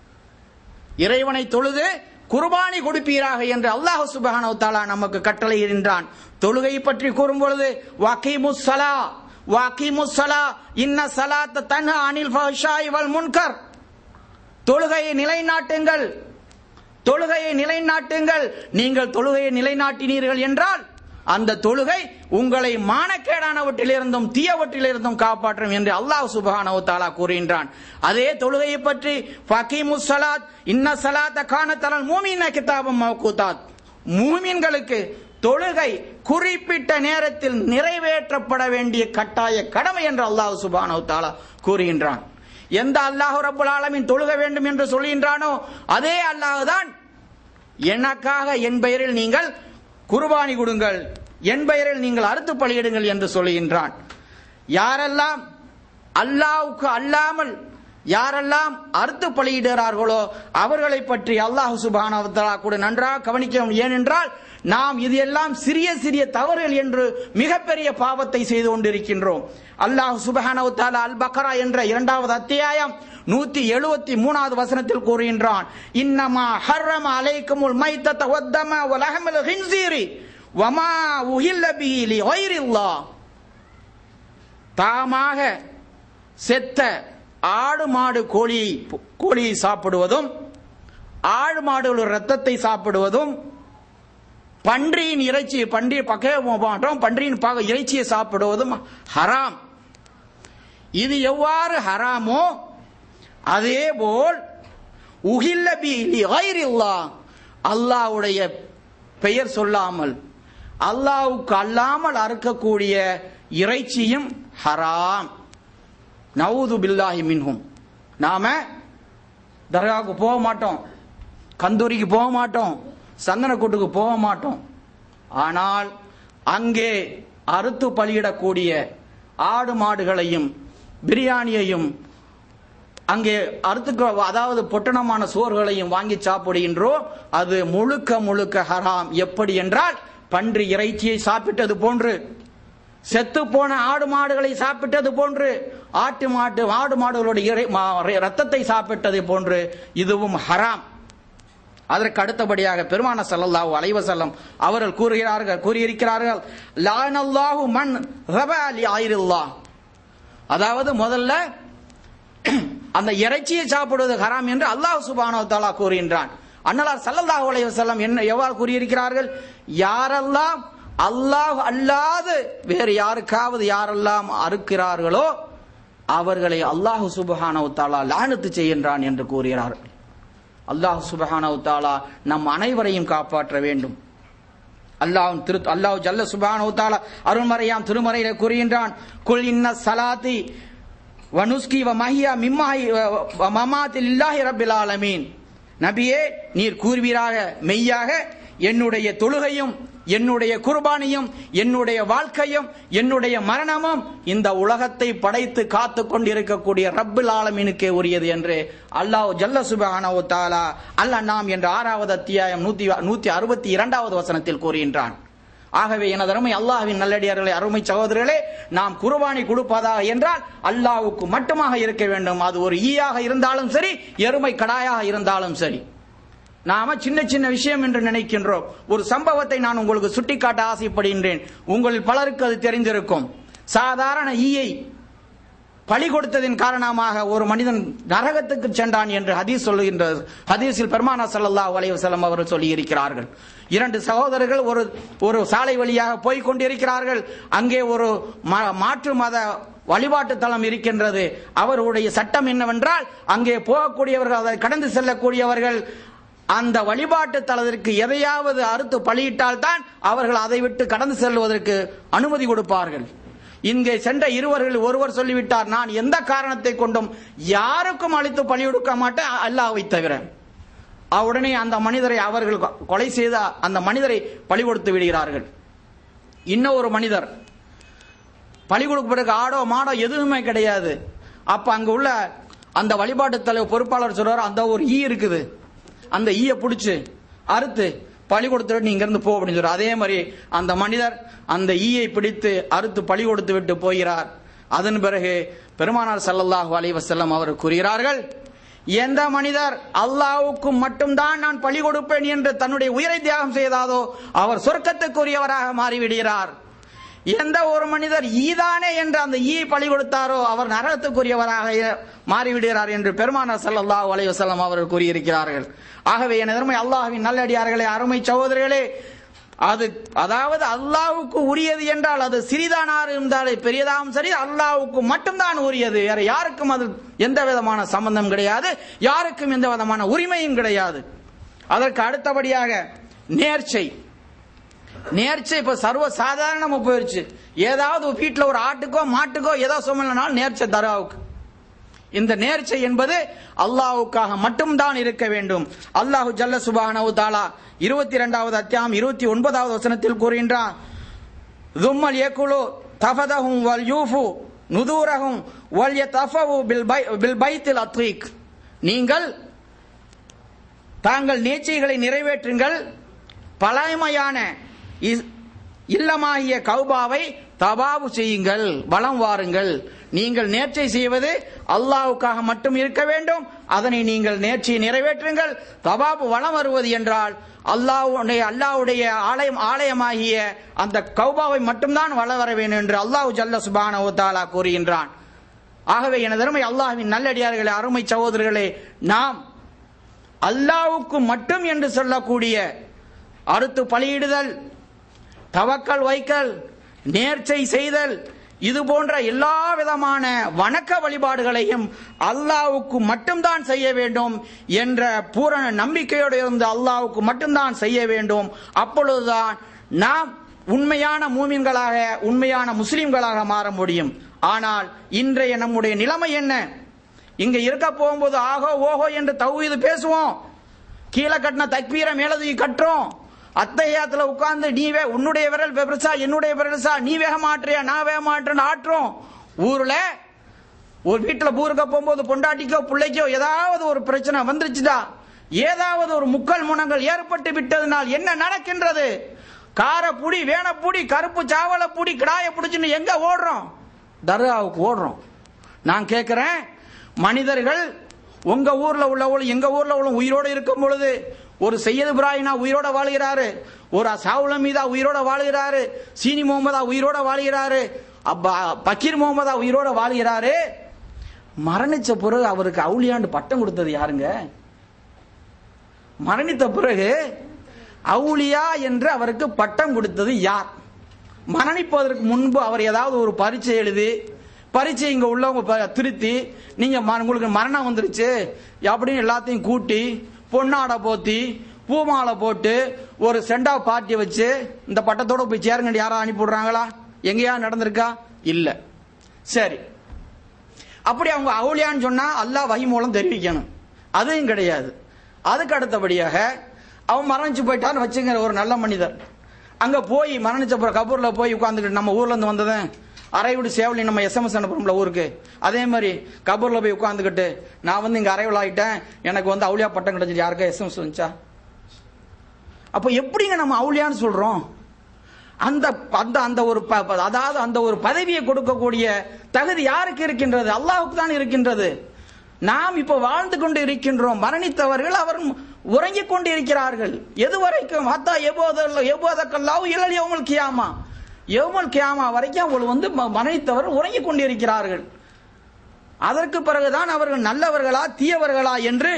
இறைவனை தொழுது குர்பானி கொடுப்பீராக என்று அல்லாஹ் சுபஹானஹு தஆலா நமக்கு கட்டளையிடுகின்றான் தொழுகை பற்றி கூறும் பொழுது வகீமுஸ் ஸலா வகீமுஸ் ஸலா இன்ன ஸலாத்த தன்ஹா அனில் ஃபஹ்ஷாய் வல் முன்கர் தொழுகையை நிலைநாட்டுங்கள் தொழுகையை நிலைநாட்டுங்கள் நீங்கள் தொழுகையை நிலைநாட்டினீர்கள் என்றால் அந்த தொழுகை உங்களை மானக்கேடானவற்றிலிருந்தும் தீயவற்றிலிருந்தும் காப்பாற்றும் என்று அல்லாஹ் சுபஹானஹு தஆலா கூறுகின்றான் அதே தொழுகையை பற்றி ஃபகீமுஸ் ஸலாத் இன்ன ஸலாத்த கானத் அலல் மூமின கிதாபம் மவ்கூதாத் மூமின்களுக்கு தொழுகை குறிப்பிட்ட நேரத்தில் நிறைவேற்றப்பட வேண்டிய கட்டாய கடமை என்று அல்லாஹ் சுபஹானஹு தஆலா கூறுகின்றான் எந்த அல்லாஹ் ரப்பல் ஆலமீன் தொழுக வேண்டும் என்று சொல்கின்றானோ அதே அல்லாஹ் தான் எனக்காக என் பெயரில் நீங்கள் குர்பானி கொடுங்கள் என் பெயரில் நீங்கள் அறுத்து பலியிடுங்கள் என்று சொல்லுகின்றான் யாரெல்லாம் அல்லாஹ்வுக்கு அல்லாமல் யாரெல்லாம் அறுத்து பலியிடுகிறார்களோ அவர்களை பற்றி அல்லாஹ் சுபான கூட நன்றாக கவனிக்க ஏனென்றால் நாம் இது எல்லாம் சிறிய சிறிய தவறுகள் என்று மிகப்பெரிய பாவத்தை செய்து கொண்டிருக்கின்றோம் அல்லாஹ் சுபஹானஹு தஆலா அல் பக்ரா என்ற இரண்டாவது அத்தியாயம் நூத்தி எழுபத்தி மூணாவது வசனத்தில் கூறுகின்றான் இன்னமா ஹர்ரம அலைக்குமுல் மைத்தத வத்தம வலஹமல் ஹின்சீரி வமா உஹில்ல பிஹி லிகைரில்லாஹ் தாமாக செத்த ஆடு மாடு கோழி கோழியை சாப்பிடுவதும் ஆடு மாடுகள் ரத்தத்தை சாப்பிடுவதும் பன்றியின் இறைச்சி பன்றி பக்க மாட்டோம் பன்றியின் பாக இறைச்சியை சாப்பிடுவதும் ஹராம் இது எவ்வாறு ஹராமோ அதே போல் உகில்ல பி லிகைரில்லா அல்லாஹ்வுடைய பெயர் சொல்லாமல் அல்லாஹ்வுக்கு அல்லாமல் அறுக்கக்கூடிய இறைச்சியும் ஹராம் நவுது பில்லாஹி மின்ஹும் நாம தர்காவுக்கு போக மாட்டோம் கந்தூரிக்கு போக மாட்டோம் சந்தனக்கூட்டுக்கு போக மாட்டோம் ஆனால் அங்கே அறுத்து பலியிடக்கூடிய ஆடு மாடுகளையும் பிரியாணியையும் அங்கே அறுத்துக்கு அதாவது பொட்டணமான சோறுகளையும் வாங்கி சாப்பிடுகின்றோம் அது முழுக்க முழுக்க ஹராம் எப்படி என்றால் பன்றி இறைச்சியை சாப்பிட்டது போன்று செத்து போன ஆடு மாடுகளை சாப்பிட்டது போன்று ஆட்டு மாட்டு ஆடு மாடுகளுடைய இறை மா- ரத்தத்தை சாப்பிட்டது போன்று இதுவும் ஹராம் அதற்கு அடுத்தபடியாக பெருமான ஸல்லல்லாஹு அலைஹி வஸல்லம் அவர்கள் கூறுகிறார்கள் கூறியிருக்கிறார்கள் லானல்லாஹு மன் ரபா லி ஆயிரில்லாஹ் அதாவது முதல்ல அந்த இறைச்சியை சாப்பிடுவது ஹராம் என்று அல்லாஹ் சுபானோ தாலா கூறுகின்றான் அன்னலார் ஸல்லல்லாஹு அலைஹி வஸல்லம் என்ன எவ்வாறு கூறியிருக்கிறார்கள் யாரெல்லாம் அல்லாஹ் அல்லாது வேறு யாருக்காவது யாரெல்லாம் அறுக்கிறார்களோ அவர்களை அல்லாஹ் சுபஹானஹு தஆலா லானத்து செய்கின்றான் என்று கூறுகிறார்கள் அல்லாஹ் சுபஹானஹு தஆலா நம் அனைவரையும் காப்பாற்ற வேண்டும் அல்லாஹ் திரு அல்லாஹ் ஜல்ல சுபஹானஹு தஆலா அருள்மறையாம் திருமறையில கூறுகின்றான் குல் இன்ன ஸலாத்தி வனுஸ்கி வ மஹியா மிம்மாஹி மமாத்தில் இல்லாஹி ரப்பில் ஆலமீன் நபியே நீர் கூறுவீராக மெய்யாக என்னுடைய தொழுகையும் என்னுடைய குர்பானியும் என்னுடைய வாழ்க்கையும் என்னுடைய மரணமும் இந்த உலகத்தை படைத்து காத்து கொண்டிருக்கக்கூடிய ரப்புல் ஆலமீனுக்கே உரியது என்று அல்லாஹ் ஜல்ல சுபஹானஹு தஆலா அல்லாஹ் நாம் என்ற ஆறாவது அத்தியாயம் நூத்தி நூத்தி அறுபத்தி இரண்டாவது வசனத்தில் கூறுகின்றான் ஆகவே எனது அருமை அல்லாஹ்வின் நல்லடியார்களே அருமை சகோதரர்களே நாம் குர்பானி கொடுப்பதாக என்றால் அல்லாஹ்வுக்கு மட்டுமாக இருக்க வேண்டும் அது ஒரு ஈயாக இருந்தாலும் சரி எருமை கடாயாக இருந்தாலும் சரி நாம சின்ன சின்ன விஷயம் என்று நினைக்கின்றோம் ஒரு சம்பவத்தை நான் உங்களுக்கு சுட்டிக்காட்ட ஆசைப்படுகின்றேன் உங்களில் பலருக்கு அது தெரிந்திருக்கும் சாதாரண ஈயை பழி கொடுத்ததின் காரணமாக ஒரு மனிதன் நரகத்துக்கு சென்றான் என்று ஹதீஸ் சொல்லுகின்றது ஹதீஸில் பெருமானா ஸல்லல்லாஹு அலைஹி வஸல்லம் அவர்கள் சொல்லி இருக்கிறார்கள் இரண்டு சகோதரர்கள் ஒரு ஒரு சாலை வழியாக போய் கொண்டிருக்கிறார்கள் அங்கே ஒரு ம- மாற்று மத வழிபாட்டு தலம் இருக்கின்றது அவருடைய சட்டம் என்னவென்றால் அங்கே போகக்கூடியவர்கள் அதை கடந்து செல்லக்கூடியவர்கள் அந்த வழிபாட்டு தலத்திற்கு எதையாவது அறுத்து பலியிட்டால் தான் அவர்கள் அதை விட்டு கடந்து செல்வதற்கு அனுமதி கொடுப்பார்கள் இங்கே சென்ற இருவர்கள் ஒருவர் சொல்லிவிட்டார் நான் எந்த காரணத்தை கொண்டும் யாருக்கும் அழித்து பலி கொடுக்க மாட்டேன் அல்லாஹ்வை தவிர உடனே அந்த மனிதரை அவர்கள் கொ- கொலை செய்த அந்த மனிதரை பலி கொடுத்து விடுகிறார்கள் இன்னும் ஒரு மனிதர் பலி கொடுப்பதற்கு ஆடோ மாடோ எதுவுமே கிடையாது அப்ப அங்க உள்ள அந்த வழிபாட்டு தலைவர் பொறுப்பாளர் சொல்றாரு அந்த ஒரு ஈ இருக்குது அந்த ஈய பிடிச்சு அறுத்து பழி கொடுத்துட்டு நீ இங்கிருந்து போ அப்படின்னு சொல்றாரு அதே மாதிரி அந்த மனிதர் அந்த ஈயை பிடித்து அறுத்து பழி கொடுத்து விட்டு போகிறார் அதன் பிறகு பெருமானார் ஸல்லல்லாஹு அலைஹி வஸல்லம் அவர் கூறுகிறார்கள் எந்த மனிதர் அல்லாஹ்வுக்கு மட்டும்தான் நான் பழி கொடுப்பேன் என்று தன்னுடைய உயிரை தியாகம் செய்தாதோ அவர் சொர்க்கத்துக்குரியவராக மாறிவிடுகிறார் எந்த ஒரு மனிதர் ஈதானே என்று அந்த ஈ பழி கொடுத்தாரோ அவர் நரகத்துக்குரியவராக மாறிவிடுகிறார் என்று பெருமானார் ஸல்லல்லாஹு அலைஹி வஸல்லம் அவர்கள் கூறியிருக்கிறார்கள் ஆகவே என் அருமை அல்லாஹ்வின் நல்லடியார்களே அருமை சகோதரர்களே அது அதாவது அல்லாஹ்வுக்கு உரியது என்றால் அது சிறிதானார் இருந்தாலும் பெரியதாகவும் சரி அல்லாஹ்வுக்கு மட்டும்தான் உரியது வேற யாருக்கும் அது எந்த விதமான சம்பந்தம் கிடையாது யாருக்கும் எந்த விதமான உரிமையும் கிடையாது அதற்கு அடுத்தபடியாக நேர்ச்சை நேர்ச்சை இப்ப சர்வ சாதாரணமா போயிருச்சு ஏதாவது ஒரு வீட்டுல ஒரு ஆட்டுக்கோ மாட்டுக்கோ ஏதோ சுமலனாலும் நேர்ச்சை தராவுக்கு இந்த நேர்ச்சை என்பது அல்லாஹ்வுக்காக மட்டும்தான் இருக்க வேண்டும் அல்லாஹு ஜல்ல சுபானவு தாலா இருபத்தி இரண்டாவது அத்தியாயம் இருபத்தி ஒன்பதாவது வசனத்தில் கூறுகின்றான் தும்மல் ஏக்குலு தஃபதஹும் வல் யூஃபு நுதூரஹும் வல் யதஃபவு பில் பை பில் பைத்தில் அத்வீக் நீங்கள் தாங்கள் நேர்ச்சைகளை நிறைவேற்றுங்கள் பழமையான இஸ்- இல்லமாகிய கௌபாவை தபாவு செய்யுங்கள் வலம் வாருங்கள் நீங்கள் நேர்ச்சை செய்வது அல்லாஹ்வுக்காக மட்டும் இருக்க வேண்டும் அதனை நீங்கள் நேர்ச்சியை நிறைவேற்றுங்கள் தபாபு வலம் வருவது என்றால் அல்லாஹ்வுடைய அல்லாஹ்வுடைய ஆலயம் ஆலயமாகிய அந்த கௌபாவை மட்டும்தான் வள வர வேண்டும் என்று அல்லாஹ் ஜல்ல சுபானஹு தஆலா கூறுகின்றான் ஆகவே எனது அருமை அல்லாஹ்வின் நல்லடியார்களே அருமை சகோதரர்களே நாம் அல்லாஹ்வுக்கு மட்டும் என்று சொல்லக்கூடிய அறுத்து பலியிடுதல் தவக்கல் வைக்கல் நேர்ச்சை செய்தல் இது போன்ற எல்லா விதமான வணக்க வழிபாடுகளையும் அல்லாஹ்வுக்கு மட்டும்தான் செய்ய வேண்டும் என்ற பூரண நம்பிக்கையோடு இருந்து அல்லாஹ்வுக்கு மட்டும்தான் செய்ய வேண்டும் அப்பொழுதுதான் நாம் உண்மையான மூமின்களாக உண்மையான முஸ்லிம்களாக மாற முடியும் ஆனால் இன்றைய நம்முடைய நிலைமை என்ன இங்க இருக்க போகும்போது ஆகோ ஓஹோ என்று தௌஹீது பேசுவோம் கீழே கட்டின தக்பீரை மேல தூக்கி கட்டுறோம் அத்தையாத்துல உட்கார்ந்து நீ வே உன்னுடைய விரல் பெருசா என்னுடைய பெருசா நீ வேக மாற்றியா நான் வேக மாற்றேன்னு ஆட்டுறோம் ஊர்ல ஒரு வீட்டுல பூருக்க போகும்போது பொண்டாட்டிக்கோ பிள்ளைக்கோ ஏதாவது ஒரு பிரச்சனை வந்துருச்சுதா ஏதாவது ஒரு முக்கல் முனங்கள் ஏற்பட்டு விட்டதனால் என்ன நடக்கின்றது கார புடி வேண புடி கருப்பு சாவல புடி கிடாய புடிச்சுன்னு எங்க ஓடுறோம் தர்காவுக்கு ஓடுறோம் நான் கேட்கிறேன் மனிதர்கள் உங்க ஊர்ல உள்ளவங்களும் எங்க ஊர்ல உள்ள உயிரோட இருக்கும் பொழுது ஒரு சையது இப்ராஹினா உயிரோட வாழ்கிறாரு ஒரு சாவுல மீதா உயிரோட வாழ்கிறாரு சீனி முகமதா உயிரோட வாழ்கிறாரு அப்பா பக்கீர் முகமதா உயிரோட வாழ்கிறாரு மரணிச்ச பிறகு அவருக்கு அவுளியாண்டு பட்டம் கொடுத்தது யாருங்க மரணித்த பிறகு அவுளியா என்று அவருக்கு பட்டம் கொடுத்தது யார் மரணிப்பதற்கு முன்பு அவர் ஏதாவது ஒரு பரீட்சை எழுதி பரீட்சை இங்க உள்ளவங்க ப- திருத்தி நீங்க ம- உங்களுக்கு மரணம் வந்துருச்சு அப்படின்னு எல்லாத்தையும் கூட்டி பொன்னாடை போத்தி பூமாலை போட்டு ஒரு செண்டா பார்ட்டி வச்சு இந்த பட்டத்தோட போய் சேருங்க யாரா அனுப்பி விடுறாங்களா எங்கேயா நடந்திருக்கா இல்ல சரி அப்படி அவங்க அவுளியான்னு சொன்னா அல்லாஹ் வகி மூலம் தெரிவிக்கணும் அதுவும் கிடையாது அதுக்கு அடுத்தபடியாக அவன் மரணிச்சு போயிட்டான்னு வச்சுங்க ஒரு நல்ல மனிதர் அங்க போய் மரணிச்ச அப்புறம் கபூர்ல போய் உட்காந்துக்கிட்டு நம்ம ஊர்ல இருந்து வந்ததேன் அரை வீடு சேவலி நம்ம எஸ்எம்எஸ் அனுப்புறோம்ல ஊருக்கு அதே மாதிரி கபூர்ல போய் உட்காந்துக்கிட்டு நான் வந்து இங்க அரைவல் ஆயிட்டேன் எனக்கு வந்து அவுளியா பட்டம் கிடைச்சிட்டு யாருக்கா எஸ்எம்எஸ் வந்துச்சா அப்ப எப்படிங்க நம்ம அவுளியான்னு சொல்றோம் அந்த அந்த அந்த ஒரு ப- ப- அதாவது அந்த ஒரு பதவியை கொடுக்கக்கூடிய தகுதி யாருக்கு இருக்கின்றது அல்லாஹ்வுக்கு தான் இருக்கின்றது நாம் இப்ப வாழ்ந்து கொண்டு இருக்கின்றோம் மரணித்தவர்கள் அவர் உறங்கிக் கொண்டு இருக்கிறார்கள் எதுவரைக்கும் ஹத்தா எபோதல்ல எபோதக்கல்லாவு இழல் யௌமல் கியாமா யௌமல் கியாமா வரைக்கும் அவர்கள் வந்து ம- மரணித்தவர் உறங்கிக் கொண்டு இருக்கிறார்கள் அதற்கு பிறகுதான் அவர்கள் நல்லவர்களா தீயவர்களா என்று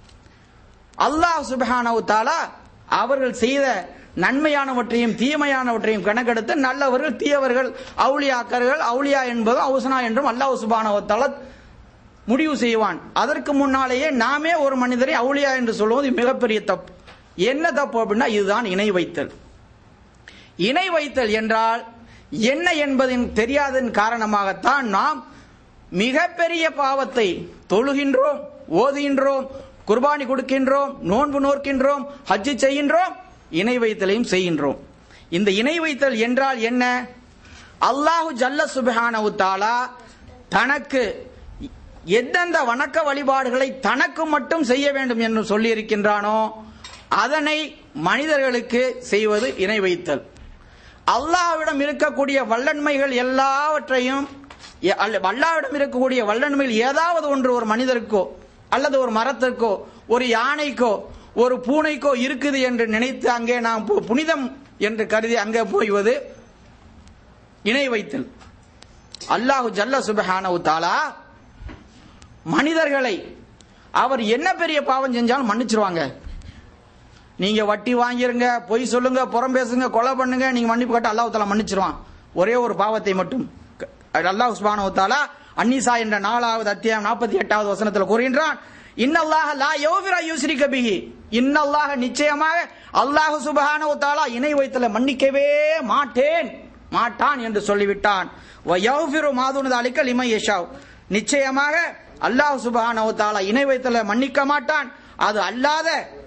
அல்லாஹ் சுப்ஹானஹு தஆலா அவர்கள் செய்த நன்மையானவற்றையும் தீமையானவற்றையும் கணக்கெடுத்து நல்லவர்கள் தீயவர்கள் அவுளியாக்கர்கள் அவுளியா என்பதும் அவுசனா என்றும் அல்லாஹ் சுப்ஹானஹு தஆலா முடிவு செய்வான் அதற்கு முன்னாலேயே நாமே ஒரு மனிதரை அவுளியா என்று சொல்வது மிகப்பெரிய தப்பு என்ன தப்பு அப்படின்னா இதுதான் இணை வைத்தல் இணை வைத்தல் என்றால் என்ன என்பதின் தெரியாதன் காரணமாகத்தான் நாம் மிகப்பெரிய பாவத்தை தொழுகின்றோம் ஓதுகின்றோம் குர்பானி கொடுக்கின்றோம் நோன்பு நோக்கின்றோம் ஹஜ்ஜு செய்கின்றோம் இணை வைத்தலையும் செய்கின்றோம் இந்த இணை வைத்தல் என்றால் என்ன அல்லாஹு ஜல்ல சுப்ஹானஹு தஆலா தனக்கு எந்தெந்த வணக்க வழிபாடுகளை தனக்கு மட்டும் செய்ய வேண்டும் என்று சொல்லி இருக்கின்றானோ அதனை மனிதர்களுக்கு செய்வது இணை வைத்தல் அல்லாஹ்விடம் இருக்கக்கூடிய வல்லன்மைகள் எல்லாவற்றையும் எ- அல்ல- அல்லாஹ்விடம் இருக்கக்கூடிய வல்லன்மைகள் ஏதாவது ஒன்று ஒரு மனிதருக்கோ அல்லது ஒரு மரத்திற்கோ ஒரு யானைக்கோ ஒரு பூனைக்கோ இருக்குது என்று நினைத்து அங்கே நாம் பு- புனிதம் என்று கருதி அங்கே போய்வது இணை வைத்தல் அல்லாஹு ஜல்ல சுபஹானஹு தஆலா மனிதர்களை அவர் என்ன பெரிய பாவம் செஞ்சாலும் மன்னிச்சிருவாங்க நீங்க வட்டி வாங்கிருங்க பொய் சொல்லுங்க புறம் பேசுங்க கொலை பண்ணுங்க நீங்க மன்னிப்பு கேட்டு அல்லாஹ் தாலா மன்னிச்சிருவான் ஒரே ஒரு பாவத்தை மட்டும் க- அல்லாஹ் சுப்ஹானஹு தஆலா அன்னிசா என்ற நாலாவது அத்தியாயம் நாற்பத்தி எட்டாவது வசனத்தில் கூறுகின்றான் இன்னல்லாஹ லா யௌஃபிர யுஸ்ரிக பிஹி இன்னல்லாஹ நிச்சயமாக அல்லாஹ் சுப்ஹானஹு தஆலா இணை வைத்தல மன்னிக்கவே மாட்டேன் மாட்டான் என்று சொல்லிவிட்டான் வ யௌஃபிரு மாதுனது அலிக்க லிமை யஷாவ் நிச்சயமாக அல்லாஹ் சுப்ஹானஹு தஆலா இணை வைத்தல மன்னிக்க மாட்டான் அது அல்லாத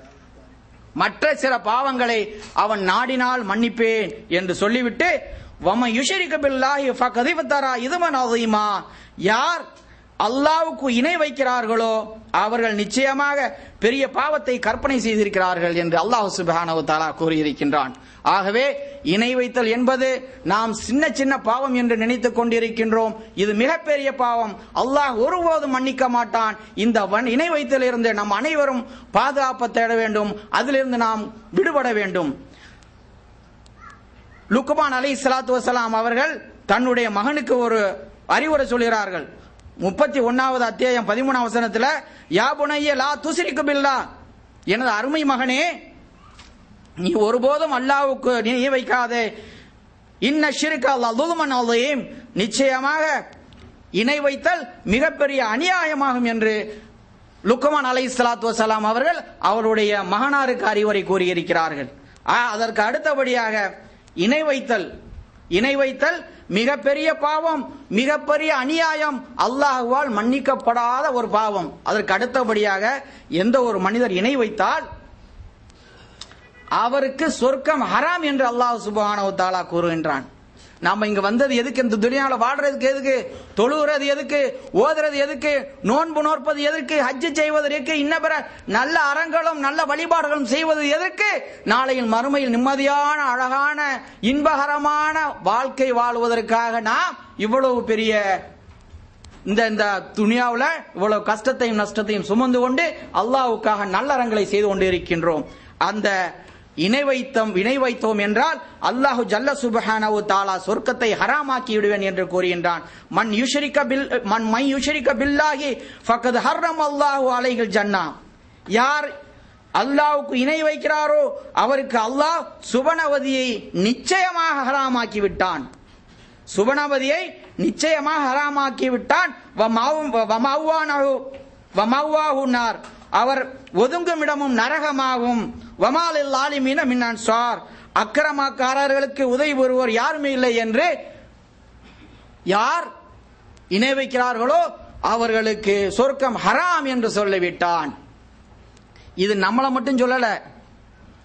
மற்ற சில பாவங்களை அவன் நாடினால் மன்னிப்பேன் என்று சொல்லிவிட்டு வம யுஷரிக பில்லாஹி ஃபகதிஃபதரா இதுமன் அதீமா யார் அல்லாஹ்வுக்கு இணை வைக்கிறார்களோ அவர்கள் நிச்சயமாக பெரிய பாவத்தை கற்பனை செய்திருக்கிறார்கள் என்று அல்லாஹ் சுப்ஹானஹு தஆலா கூறியிருக்கின்றான் ஆகவே இணை வைத்தல் என்பது நாம் சின்ன சின்ன பாவம் என்று நினைத்துக் கொண்டிருக்கின்றோம் இது மிகப்பெரிய பாவம் அல்லாஹ் ஒருபோதும் மன்னிக்க மாட்டான் இந்த வன் இணை வைத்தல் இருந்து நம் அனைவரும் பாதுகாப்பு தேட வேண்டும் அதிலிருந்து நாம் விடுபட வேண்டும் லுக்மான் அலை சலாத்து வசலாம் அவர்கள் தன்னுடைய மகனுக்கு ஒரு அறிவுரை சொல்கிறார்கள் முப்பத்தி ஒன்னாவது அத்தியாயம் பதிமூணாம் வசனத்துல யா புனைய லா துசிரிக்கு பில்லா எனது அருமை மகனே நீ ஒருபோதும் அல்லாவுக்கு நீ வைக்காதே இன்ன ஷிருக்க அல்லாஹ் அதையும் நிச்சயமாக இணை வைத்தல் மிகப்பெரிய அநியாயமாகும் என்று லுக்மான் அலை சலாத்து வசலாம் அவர்கள் அவருடைய மகனாருக்கு அறிவுரை கூறியிருக்கிறார்கள் ஆ, அதற்கு அடுத்தபடியாக இணை வைத்தல் இணை வைத்தல் மிகப்பெரிய பாவம் மிகப்பெரிய அநியாயம் அல்லாஹுவால் மன்னிக்கப்படாத ஒரு பாவம் அதற்கு அடுத்தபடியாக எந்த ஒரு மனிதர் இணை வைத்தால் அவருக்கு சொர்க்கம் ஹராம் என்று அல்லாஹ் சுப்ஹானஹு தஆலா கூறுகின்றான் நாம இங்க வந்தது எதுக்கு இந்த துனியாவில் வாழ்றதுக்கு எதுக்கு தொழுகிறது எதுக்கு ஓதுறது எதுக்கு நோன்பு நோற்பது எதற்கு ஹஜ்ஜு செய்வது எதுக்கு இன்ன பிற நல்ல அறங்களும் நல்ல வழிபாடுகளும் செய்வது எதற்கு நாளையில் மறுமையில் நிம்மதியான அழகான இன்பகரமான வாழ்க்கை வாழ்வதற்காக நாம் இவ்வளவு பெரிய இந்த இந்த துனியாவுல இவ்வளவு கஷ்டத்தையும் நஷ்டத்தையும் சுமந்து கொண்டு அல்லாஹ்வுக்காக நல்லறங்களை செய்து கொண்டு இருக்கின்றோம் அந்த இணை வைத்தோம் இணை வைத்தோம் என்றால் அல்லாஹு ஜல்ல சுபஹானஹு தாலா சொர்க்கத்தை ஹராமாக்கி விடுவேன் என்று கூறுகின்றான் மன் யுஷரிக்க பில் மன் மை யுஷரிக்க பில்லாஹி ஃபக்கத் ஹர்ரம் அல்லாஹு அலைஹில் ஜன்னா யார் அல்லாஹ்வுக்கு இணை வைக்கிறாரோ அவருக்கு அல்லாஹ் சுபனவதியை நிச்சயமாக ஹராமாக்கி விட்டான் சுபனபதியை நிச்சயமாக ஹராமாக்கி விட்டான் வமாவு- வமவ்வானஹு- வமவ்வாஹுன்னார். அவர் ஒதுங்கும் இடமும் நரகமாகும் வமாலில் ஆலிமீன மின்னான் சார் அக்கிரமக்காரர்களுக்கு உதவி ஒருவர் யாருமே இல்லை என்று யார் இணை வைக்கிறார்களோ அவர்களுக்கு சொர்க்கம் ஹராம் என்று சொல்லிவிட்டான் இது நம்மளை மட்டும் சொல்லல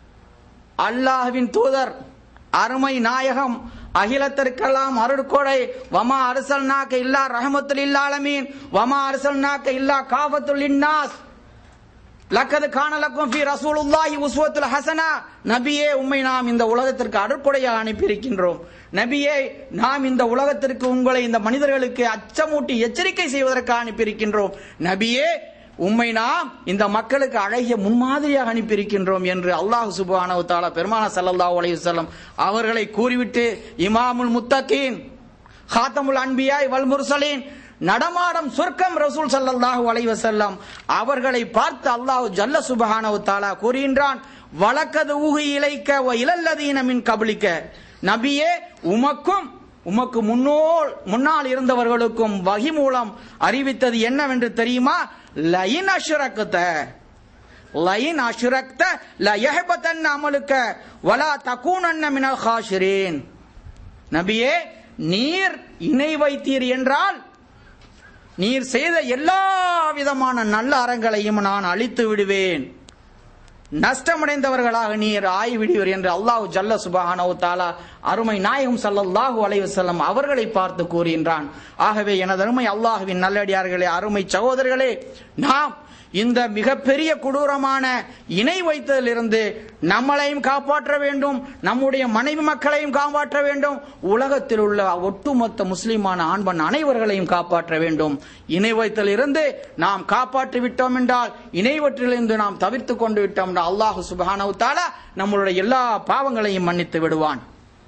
அல்லாஹ்வின் தூதர் அருமை நாயகம் அகிலத்திற்கெல்லாம் அருட்கொடை வமா அரசல்நாக்க இல்லா ரஹமத்துல் இல்லாலமீன் வமா அரசல்நாக்க இல்லா காபத்துல் இன்னாஸ் லக்கது காணலக்கும் ஃபி ரசூலுல்லாஹி உஸ்வத்துல் ஹசனா நபியே உம்மை நாம் இந்த உலகத்திற்கு அருட்கொடையாக அனுப்பியிருக்கின்றோம் நபியே நாம் இந்த உலகத்திற்கு உங்களை இந்த மனிதர்களுக்கு அச்சமூட்டி எச்சரிக்கை செய்வதற்காக அனுப்பியிருக்கின்றோம் நபியே உம்மை நாம் இந்த மக்களுக்கு அழகிய முன்மாதிரியாக அனுப்பியிருக்கின்றோம் என்று அல்லாஹ் சுபானவு தாலா பெருமான சல்லல்லாஹு அலைஹி வஸல்லம் அவர்களை கூறிவிட்டு இமாமுல் முத்தகீன் ஹாத்தமுல் அன்பியாய் வல் முர்சலீன் நடமாடும் சொர்க்கம் ரசூல் ஸல்லல்லாஹு அலைஹி வஸல்லம் அவர்களை பார்த்து அல்லாஹ் ஜல்ல சுப்ஹானஹு தஆலா கூறுகின்றான் வலக்கது ஊஹி இலைக்க வ இலல்லதீன மின் கபலிக்க நபியே உமக்கும் உமக்கு முன்னோல் முன்னால் இருந்தவர்களுக்கும் வகி மூலம் அறிவித்தது என்னவென்று தெரியுமா லயின் அஷ்ரக்த லயின் அஷ்ரக்த லயஹபதன் அமலுக்க வலா தகூனன்ன மினல் ஹாஷிரீன் நபியே நீர் இணை வைத்தீர் என்றால் நீர் செய்த எல்லா விதமான நல்ல அறங்களையும் நான் அழித்து விடுவேன் நஷ்டமடைந்தவர்களாக நீர் ஆய்விடுவீர் என்று அல்லாஹ் ஜல்ல சுபஹானஹு தஆலா அருமை நாயகம் ஸல்லல்லாஹு அலைஹி வஸல்லம் அவர்களை பார்த்து கூறுகின்றான் ஆகவே எனது அருமை அல்லாஹ்வின் நல்லடியார்களே அருமை சகோதரர்களே நாம் இந்த மிகப்பெரிய கொடூரமான இணை வைத்ததிலிருந்து நம்மளையும் காப்பாற்ற வேண்டும் நம்முடைய மனைவி மக்களையும் காப்பாற்ற வேண்டும் உலகத்தில் உள்ள ஒட்டுமொத்த முஸ்லிமான ஆண்பன் அனைவர்களையும் காப்பாற்ற வேண்டும் இணை வைத்தலிருந்து நாம் காப்பாற்றி விட்டோம் என்றால் இணைவற்றிலிருந்து நாம் தவிர்த்து கொண்டு விட்டோம் என்றால் அல்லாஹு சுபஹானஹு தஆலா நம்மளுடைய எல்லா பாவங்களையும் மன்னித்து விடுவான்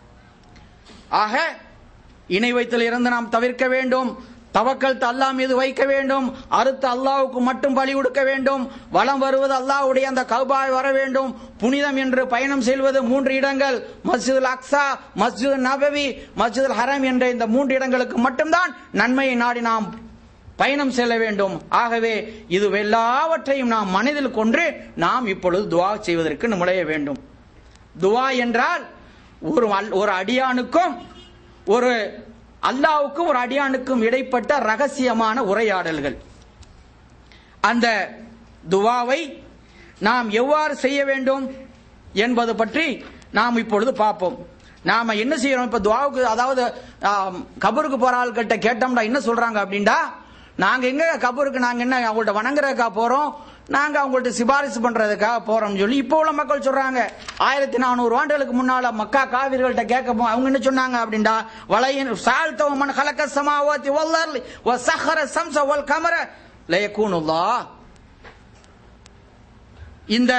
ஆக இணை வைத்தல் இருந்து நாம் தவிர்க்க வேண்டும் தவக்கல் அல்லாஹ் மீது வைக்க வேண்டும் அறுத்து அல்லாஹ்வுக்கு மட்டும் பலி கொடுக்க வேண்டும் வலம் வருவது அல்லாஹ்வுடைய அந்த கௌபாய் வர வேண்டும் புனிதம் என்று பயணம் செல்வது மூன்று இடங்கள் மஸ்ஜிதுல் அக்ஸா மஸ்ஜித் நபவி மஸ்ஜிதுல் ஹரம் என்ற இந்த மூன்று இடங்களுக்கு மட்டும்தான் நன்மையை நாடி நாம் பயணம் செல்ல வேண்டும் ஆகவே இது எல்லாவற்றையும் நாம் மனதில் கொண்டு நாம் இப்பொழுது துவா செய்வதற்கு நுழைய வேண்டும் துவா என்றால் ஒரு அல்- ஒரு அடியானுக்கும் ஒரு அல்லாவுக்கும் ஒரு அடியானுக்கும் இடைப்பட்ட ரகசியமான உரையாடல்கள் அந்த துவாவை நாம் எவ்வாறு செய்ய வேண்டும் என்பது பற்றி நாம் இப்பொழுது பார்ப்போம் நாம என்ன செய்யறோம் இப்ப துவாவுக்கு அதாவது ஆம், கபருக்கு போற ஆள்கிட்ட கேட்டோம்டா என்ன சொல்றாங்க அப்படின்டா நாங்க எங்க கபருக்கு நாங்க என்ன அவங்கள்ட்ட வணங்குறதுக்கா போறோம் நாங்க அவங்கள்ட்ட சிபாரிசு பண்றதுக்காக போறோம்னு சொல்லி இப்போ உள்ள மக்கள் சொல்றாங்க ஆயிரத்தி நானூறு ஆண்டுகளுக்கு முன்னால மக்கா காவிர்கள்ட்ட கேட்க போ அவங்க என்ன சொன்னாங்க அப்படின்டா வலையின் சால்தவ மன் கலக்க சமாவாத்தி வல்லர்லி வ சஹர சம்ச வல் கமர லயக்கூனுல்லாஹ் இந்த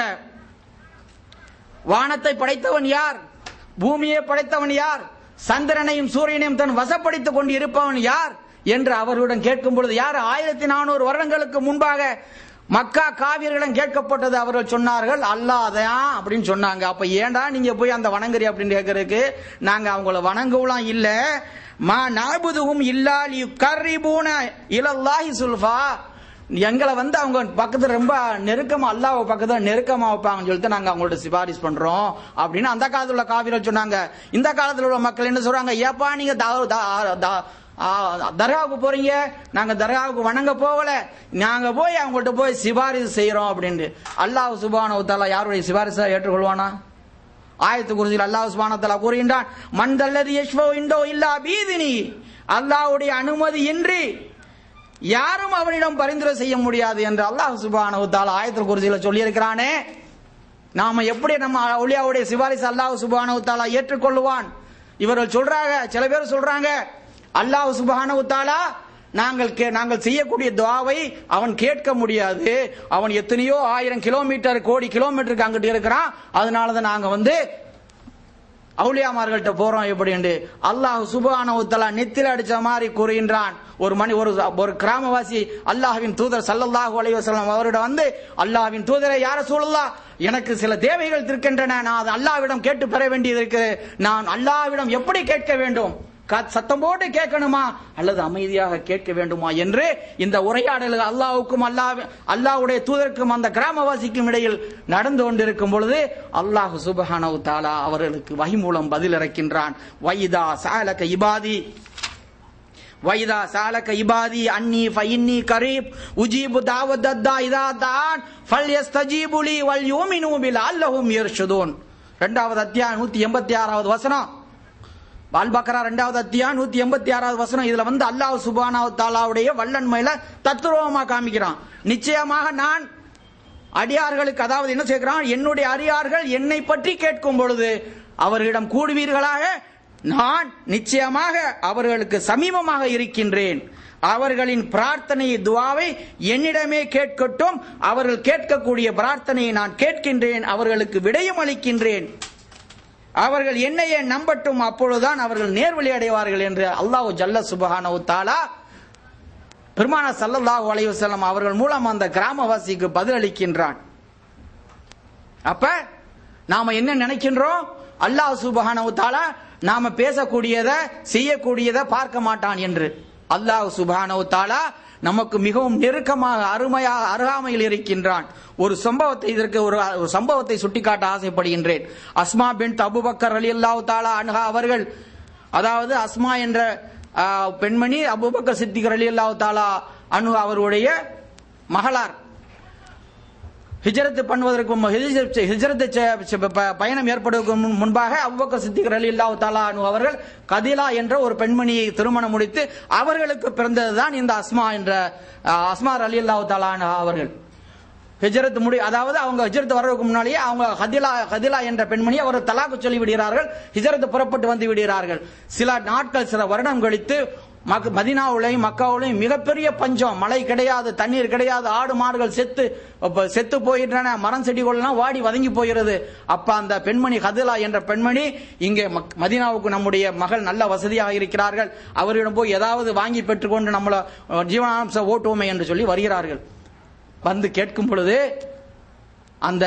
வானத்தை படைத்தவன் யார் பூமியை படைத்தவன் யார் சந்திரனையும் சூரியனையும் தன் வசப்படுத்திக் கொண்டு இருப்பவன் யார் என்று அவர்களுடன் கேட்கும் பொழுது யார் ஆயிரத்தி நானூறு வருடங்களுக்கு முன்பாக மக்கா காவியர்களிடம் கேட்கப்பட்டது அவர்கள் சொன்னார்கள் அல்லாதான் அப்படின்னு சொன்னாங்க அப்ப ஏன்டா நீங்க போய் அந்த வணங்குறி அப்படின்னு கேட்கறதுக்கு நாங்க அவங்கள வணங்கவும் இல்ல மா நாபுதுவும் இல்லால் யுக்கர்ரிபூன இலல்லாஹி சுல்ஃபா எங்களை வந்து அவங்க பக்கத்துல ரொம்ப நெருக்கமா அல்லாஹ் பக்கத்துல நெருக்கமா வைப்பாங்கன்னு சொல்லிட்டு நாங்க அவங்களோட சிபாரிசு பண்றோம் அப்படின்னு அந்த காலத்துல உள்ள காவிரல் சொன்னாங்க இந்த காலத்துல உள்ள மக்கள் என்ன சொல்றாங்க ஏப்பா நீங்க தா- தா- தா- ஆ, தர்காவுக்கு போறீங்க நாங்க தர்காவுக்கு வணங்க போகல நாங்க போய் அவங்கள்ட்ட போய் சிபாரிசு செய்யறோம் அப்படின்னு அல்லாஹ் சுபான உத்தாலா யாருடைய சிபாரிசா ஏற்றுக்கொள்வானா ஆயத்து குறிச்சில் அல்லாஹ் சுபானத்தலா கூறுகின்றான் மண்டல்லது யஷ்வோ இண்டோ இல்லா பீதினி அல்லாஹ்வுடைய அனுமதி இன்றி யாரும் அவனிடம் பரிந்துரை செய்ய முடியாது என்று அல்லாஹ் சுபானஹு தஆலா ஆயத்துல் குர்சியில சொல்லி இருக்கிறானே நாம எப்படி நம்ம ஒளியாவுடைய சிபாரிசு அல்லாஹ் சுபானஹு தஆலா ஏற்றுக்கொள்ளுவான் இவர்கள் சொல்றாங்க சில பேர் சொல்றாங்க அல்லாஹ் சுபானஹு தஆலா நாங்கள் கே- நாங்கள் செய்யக்கூடிய துவாவை அவன் கேட்க முடியாது அவன் எத்தனையோ ஆயிரம் கிலோமீட்டர் கோடி கிலோமீட்டருக்கு அங்கிட்டு இருக்கிறான் அதனால தான் நாங்க வந்து அவுளியாமார்கள்ட்ட போறோம் எப்படின்னு அல்லாஹ் சுபான உத்தலா நெத்தில அடிச்ச மாதிரி கூறுகின்றான் ஒரு மணி ஒரு ஒரு கிராமவாசி அல்லாஹ்வின் தூதர் சல்லல்லாஹு அலைஹி வஸல்லம் அவரிடம் வந்து அல்லாஹ்வின் தூதரை யார சொல்லலாம் எனக்கு சில தேவைகள் இருக்கின்றன நான் அதை அல்லாஹ்விடம் கேட்டு பெற வேண்டியது இருக்கு நான் அல்லாஹ்விடம் எப்படி கேட்க வேண்டும் க- சத்தம் போட்டு கேட்கணுமா அல்லது அமைதியாக கேட்க வேண்டுமா என்று இந்த உரையாடல் அல்லாஹ்வுக்கும் அல்லாஹ் அல்லாஹ்வுடைய தூதருக்கும் அந்த கிராமவாசிக்கும் இடையில் நடந்து கொண்டிருக்கும் பொழுது அல்லாஹ் சுபஹானஹு தஆலா அவர்களுக்கு வஹி மூலம் பதில் இறக்கின்றான் வைதா சாலக இபாதி வைதா சாலக இபாதி அன்னி ஃபைன்னி கரீப் உஜீபு தாவத் தத்தா இதா தான் ஃபல் யஸ்தஜீபு லி வல் யூமினு பில் அல்லஹும் யர்ஷுதூன் ரெண்டாவது அத்தியாயம் நூத்தி எண்பத்தி ஆறாவது வசனம் பால்பக்கரா ரெண்டாவது அத்தியாயம் நூத்தி எண்பத்தி ஆறாவது வசனம் இதுல வந்து அல்லாஹ் சுபானா தாலாவுடைய வல்லன்மையில தத்துருவமா காமிக்கிறான் நிச்சயமாக நான் அடியார்களுக்கு அதாவது என்ன செய்கிறான் என்னுடைய அடியார்கள் என்னை பற்றி கேட்கும் பொழுது அவர்களிடம் கூடுவீர்களாக நான் நிச்சயமாக அவர்களுக்கு சமீபமாக இருக்கின்றேன் அவர்களின் பிரார்த்தனையை துவாவை என்னிடமே கேட்கட்டும் அவர்கள் கேட்கக்கூடிய பிரார்த்தனையை நான் கேட்கின்றேன் அவர்களுக்கு விடயம் அளிக்கின்றேன் அவர்கள் என்னையே நம்பட்டும் அப்பொழுதுதான் அவர்கள் நேர்வழி அடைவார்கள் என்று அல்லாஹ் ஜல்ல சுபஹானஹு தஆலா பெருமான சல்லல்லாஹு அலைஹி வஸல்லம் அவர்கள் மூலம் அந்த கிராமவாசிக்கு பதிலளிக்கின்றான் அப்ப நாம என்ன நினைக்கின்றோம் அல்லாஹ் சுபஹானஹு தஆலா நாம பேசக்கூடியதை செய்யக்கூடியதை பார்க்க மாட்டான் என்று அல்லாஹ் சுபஹானஹு தஆலா நமக்கு மிகவும் நெருக்கமாக அருமையாக அருகாமையில் இருக்கின்றான் ஒரு சம்பவத்தை இதற்கு ஒரு ஒரு சம்பவத்தை சுட்டிக்காட்ட ஆசைப்படுகின்றேன் அஸ்மா பின் அபுபக்கர் அலி அல்லாஹ் தாலா அன்ஹா அவர்கள் அதாவது அஸ்மா என்ற ஆ, பெண்மணி அபுபக்கர் சித்திகர் அலி அல்லாஹ் தாலா அனு அவருடைய மகளார் ஹிஜரத்து பண்ணுவதற்கு முன் ஹிஜரத் ஹிஜரத்து செ- செ- ப- பயணம் ஏற்படுவதற்கு முன்- முன்பாக அபுபக்கர் சித்திகர் அலி அல்லாஹ் தாலா அனு அவர்கள் கதிலா என்ற ஒரு பெண்மணியை திருமணம் முடித்து அவர்களுக்கு பிறந்ததுதான் இந்த அஸ்மா என்ற ஆ, அஸ்மார் அலி அல்லாஹ் தாலா அன்ஹா அவர்கள் ஹிஜரத் முடி அதாவது அவங்க ஹிஜரத் வர்றதுக்கு முன்னாலேயே அவங்க ஹதிலா ஹதிலா என்ற பெண்மணி அவர் தலாக்கு சொல்லி விடுகிறார்கள் ஹிஜரத் புறப்பட்டு வந்து விடுகிறார்கள் சில நாட்கள் சில வருடம் கழித்து மக் மதினாவுலையும் மக்காவுலையும் மிகப்பெரிய பஞ்சம் மழை கிடையாது தண்ணீர் கிடையாது ஆடு மாடுகள் செத்து அப்ப செத்து போயின்றன மரம் செடிகள்லாம் வாடி வதங்கி போகிறது அப்ப அந்த பெண்மணி ஹதிலா என்ற பெண்மணி இங்கே மக்- மதீனாவுக்கு நம்முடைய மகள் நல்ல வசதியாக இருக்கிறார்கள் அவரிடம் போய் ஏதாவது வாங்கி பெற்றுக்கொண்டு நம்மள அஹ், ஜீவனாம்ச ஓட்டுவோமே என்று சொல்லி வருகிறார்கள் வந்து கேட்கும் பொழுது அந்த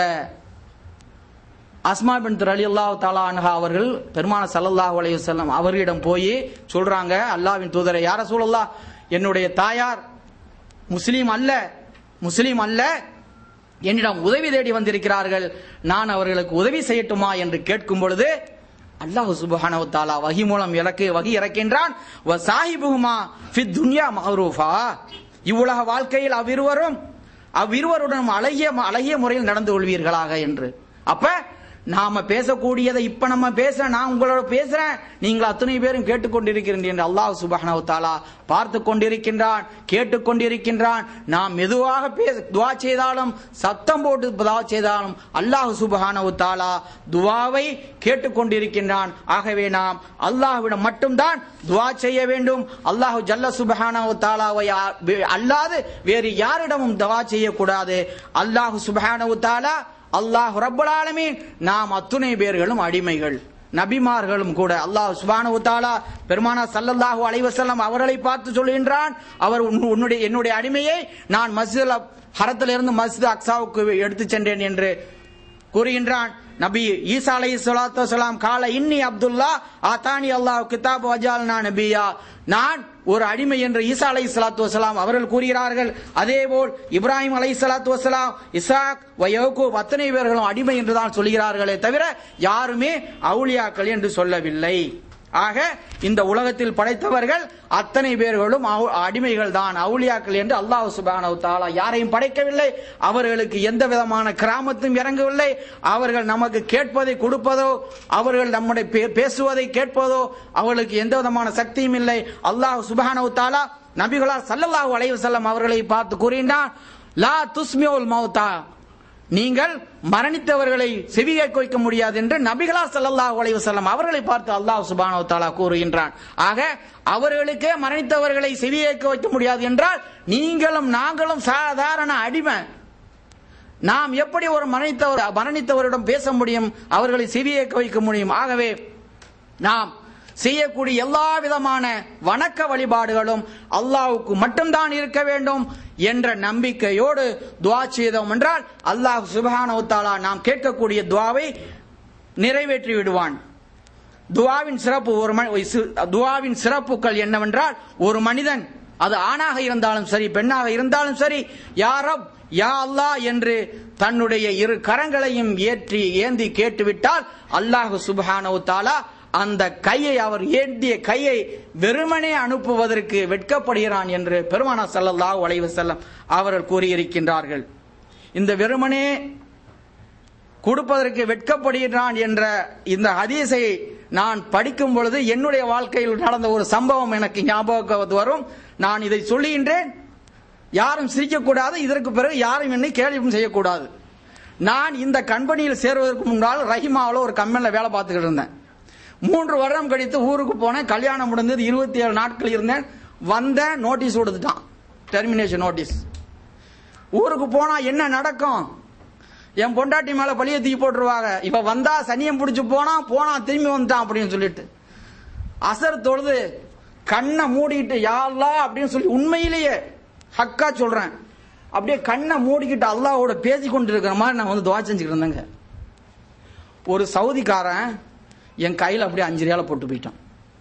அஸ்மா பின் அலி அல்லாஹ் தாலா அன்ஹா அவர்கள் பெருமான சல்லல்லாஹு அலைஹி வஸல்லம் அவர்களிடம் போய் சொல்றாங்க அல்லாஹ்வின் தூதரை யார சூழல்லா என்னுடைய தாயார் முஸ்லீம் அல்ல முஸ்லீம் அல்ல என்னிடம் உதவி தேடி வந்திருக்கிறார்கள் நான் அவர்களுக்கு உதவி செய்யட்டுமா என்று கேட்கும் பொழுது அல்லாஹ் சுப்ஹானஹு தஆலா வஹி மூலம் இறக்கு வகி இறக்கின்றான் வ சாஹிபுஹுமா ஃபித் துன்யா மஹரூஃபா இவ்வுலக வாழ்க்கையில் அவ்விருவரும் அவ்விருவருடன் அழகிய அழகிய முறையில் நடந்து கொள்வீர்களாக என்று அப்ப நாம பேசக்கூடியதை இப்ப நம்ம பேச நான் உங்களோட பேசுறேன் நீங்கள் அத்தனை பேரும் கேட்டுக்கொண்டிருக்கிறீர்கள் என்று அல்லாஹ் சுபஹானஹு தஆலா பார்த்து கொண்டிருக்கின்றான் கேட்டுக்கொண்டிருக்கின்றான் நாம் மெதுவாக பேச துவா செய்தாலும் சத்தம் போட்டு துவா செய்தாலும் அல்லாஹ் சுபஹானஹு தஆலா துவாவை கேட்டுக்கொண்டிருக்கின்றான் ஆகவே நாம் அல்லாஹ்விடம் மட்டும்தான் துவா செய்ய வேண்டும் அல்லாஹ் ஜல்ல சுபஹானஹு தஆலாவை யா- வே- அல்லாது வேறு யாரிடமும் துவா செய்யக்கூடாது அல்லாஹ் சுபஹானஹு தஆலா அல்லாஹ் ரப்பல் ஆலமீன் நாம் அத்துணை பேர்களும் அடிமைகள் நபிமார்களும் கூட அல்லாஹ் சுப்ஹானஹு தஆலா பெருமானா ஸல்லல்லாஹு அலைஹி வஸல்லம் அவர்களை பார்த்து சொல்கின்றான் அவர் உன்- உன்னுடைய என்னுடைய அடிமையை நான் மஸ்ஜித் ஹரத்திலிருந்து மஸ்ஜித் அக்ஸாவுக்கு எடுத்து சென்றேன் என்று கூறுகின்றான் நபி ஈசா அலைஹி ஸலாத்து வஸலாம் கால இன்னி அப்துல்லா ஆதானி அல்லாஹ் கிதாப் வஜால்னா நபியா நான் ஒரு அடிமை என்று ஈசா அலைஹி ஸலாத்து வஸலாம் அவர்கள் கூறுகிறார்கள் அதேபோல் இப்ராஹிம் அலைஹி ஸலாத்து வஸலாம் இசாக் வயோகூப் அத்தனை பேர்களும் அடிமை என்று தான் சொல்கிறார்களே தவிர யாருமே அவுலியாக்கள் என்று சொல்லவில்லை ஆக இந்த உலகத்தில் படைத்தவர்கள் அத்தனை பேர்களும் அவு- அடிமைகள் தான் அவுலியாக்கள் என்று அல்லாஹ் சுபானவு தாலா யாரையும் படைக்கவில்லை அவர்களுக்கு எந்த விதமான கிராமத்தும் இறங்கவில்லை அவர்கள் நமக்கு கேட்பதை கொடுப்பதோ அவர்கள் நம்முடைய பே- பேசுவதை கேட்பதோ அவர்களுக்கு எந்த விதமான சக்தியும் இல்லை அல்லாஹ் சுபானவு தாலா நபிகளார் சல்லல்லாஹு அலைஹி வஸல்லம் அவர்களை பார்த்து கூறினான் லா துஸ்மியுல் மௌதா நீங்கள் மரணித்தவர்களை செவி கேட்க வைக்க முடியாது என்று நபிகளார் ஸல்லல்லாஹு அலைஹி வஸல்லம் அவர்களை பார்த்து அல்லாஹ் சுப்ஹானஹு வ தஆலா கூறுகின்றான் ஆக அவர்களுக்கே மரணித்தவர்களை செவி கேட்க வைக்க முடியாது என்றால் நீங்களும் நாங்களும் சாதாரண அடிமை நாம் எப்படி ஒரு மரணித்தவர் மரணித்தவரிடம் பேச முடியும் அவர்களை செவி கேட்க வைக்க முடியும் ஆகவே நாம் செய்யக்கூடிய எல்லா விதமான வணக்க வழிபாடுகளும் அல்லாஹ்வுக்கு மட்டும்தான் இருக்க வேண்டும் என்ற நம்பிக்கையோடு துவா செய்தோம் என்றால் அல்லாஹ் சுப்ஹானஹு வ தஆலா நாம் கேட்கக்கூடிய துவாவை நிறைவேற்றி விடுவான் துவாவின் சிறப்பு ஒரு மனி- சி- துவாவின் சிறப்புகள் என்னவென்றால் ஒரு மனிதன் அது ஆணாக இருந்தாலும் சரி பெண்ணாக இருந்தாலும் சரி யாரப் யா அல்லாஹ் என்று தன்னுடைய இரு கரங்களையும் ஏற்றி ஏந்தி கேட்டுவிட்டால் அல்லாஹ் சுப்ஹானஹு தஆலா அந்த கையை அவர் ஏந்திய கையை வெறுமனே அனுப்புவதற்கு வெட்கப்படுகிறான் என்று பெருமானா ஸல்லல்லாஹு அலைஹி வஸல்லம் அவர்கள் கூறியிருக்கின்றார்கள் இந்த வெறுமனே கொடுப்பதற்கு வெட்கப்படுகிறான் என்ற இந்த ஹதீஸை நான் படிக்கும் பொழுது என்னுடைய வாழ்க்கையில் நடந்த ஒரு சம்பவம் எனக்கு ஞாபகம் வரும் நான் இதை சொல்லுகின்றேன் யாரும் சிரிக்கக்கூடாது இதற்கு பிறகு யாரும் என்னை கேள்வியும் செய்யக்கூடாது நான் இந்த கம்பெனியில் சேருவதற்கு முன்னால் ரஹிமாவில் ஒரு கம்பெனியில் வேலை பார்த்துக்கிட்டு இருந்தேன் மூன்று வருடம் கழித்து ஊருக்கு போனேன் கல்யாணம் முடிந்தது இருபத்தி ஏழு நாட்கள் இருந்தேன் வந்தேன் நோட்டீஸ் கொடுத்துட்டான் டெர்மினேஷன் நோட்டீஸ் ஊருக்கு போனா என்ன நடக்கும் என் பொண்டாட்டி மேல பழிய தூக்கி போட்டுருவாங்க இப்ப வந்தா சனியம் பிடிச்சு போனா போனா திரும்பி வந்துட்டான் அப்படின்னு சொல்லிட்டு அசர் தொழுது கண்ணை மூடிட்டு யாழ்லா அப்படின்னு சொல்லி உண்மையிலேயே ஹக்கா சொல்றேன் அப்படியே கண்ணை மூடிக்கிட்டு அல்லாவோட பேசி கொண்டு இருக்கிற மாதிரி நான் வந்து துவா செஞ்சுக்கிட்டு இருந்தேங்க ஒரு சவுதிக்காரன் என் கையில் அப்படியே அஞ்சு ரியால போட்டு போயிட்டான்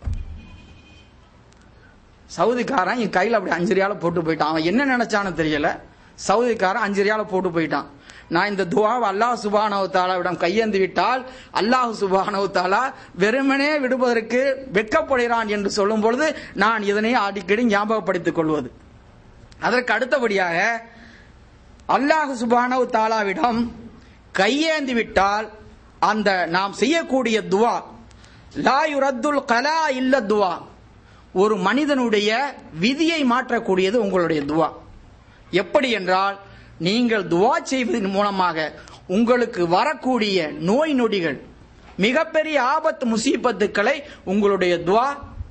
சவுதிக்காரன் என் கையில் அப்படியே அஞ்சு ரியால போட்டு போயிட்டான் அவன் என்ன நினைச்சான்னு தெரியல சவுதிக்காரன் அஞ்சு ரியால போட்டு போயிட்டான் நான் இந்த துவாவை அல்லாஹ் சுபானவு தாலாவிடம் கையேந்து விட்டால் அல்லாஹ் சுபானவு தாலா வெறுமனே விடுவதற்கு வெட்கப்படுகிறான் என்று சொல்லும் பொழுது நான் இதனை அடிக்கடி ஞாபகப்படுத்திக் கொள்வது அதற்கு அடுத்தபடியாக அல்லாஹ் சுபானவு தாலாவிடம் கையேந்தி விட்டால் அந்த நாம் செய்யக்கூடிய துவா லா யுரத்துல் கலா இல்ல துவா ஒரு மனிதனுடைய விதியை மாற்றக்கூடியது உங்களுடைய துவா எப்படி என்றால் நீங்கள் துவா செய்வதன் மூலமாக உங்களுக்கு வரக்கூடிய நோய் நொடிகள் மிகப்பெரிய ஆபத்து முசீபத்துக்களை உங்களுடைய துவா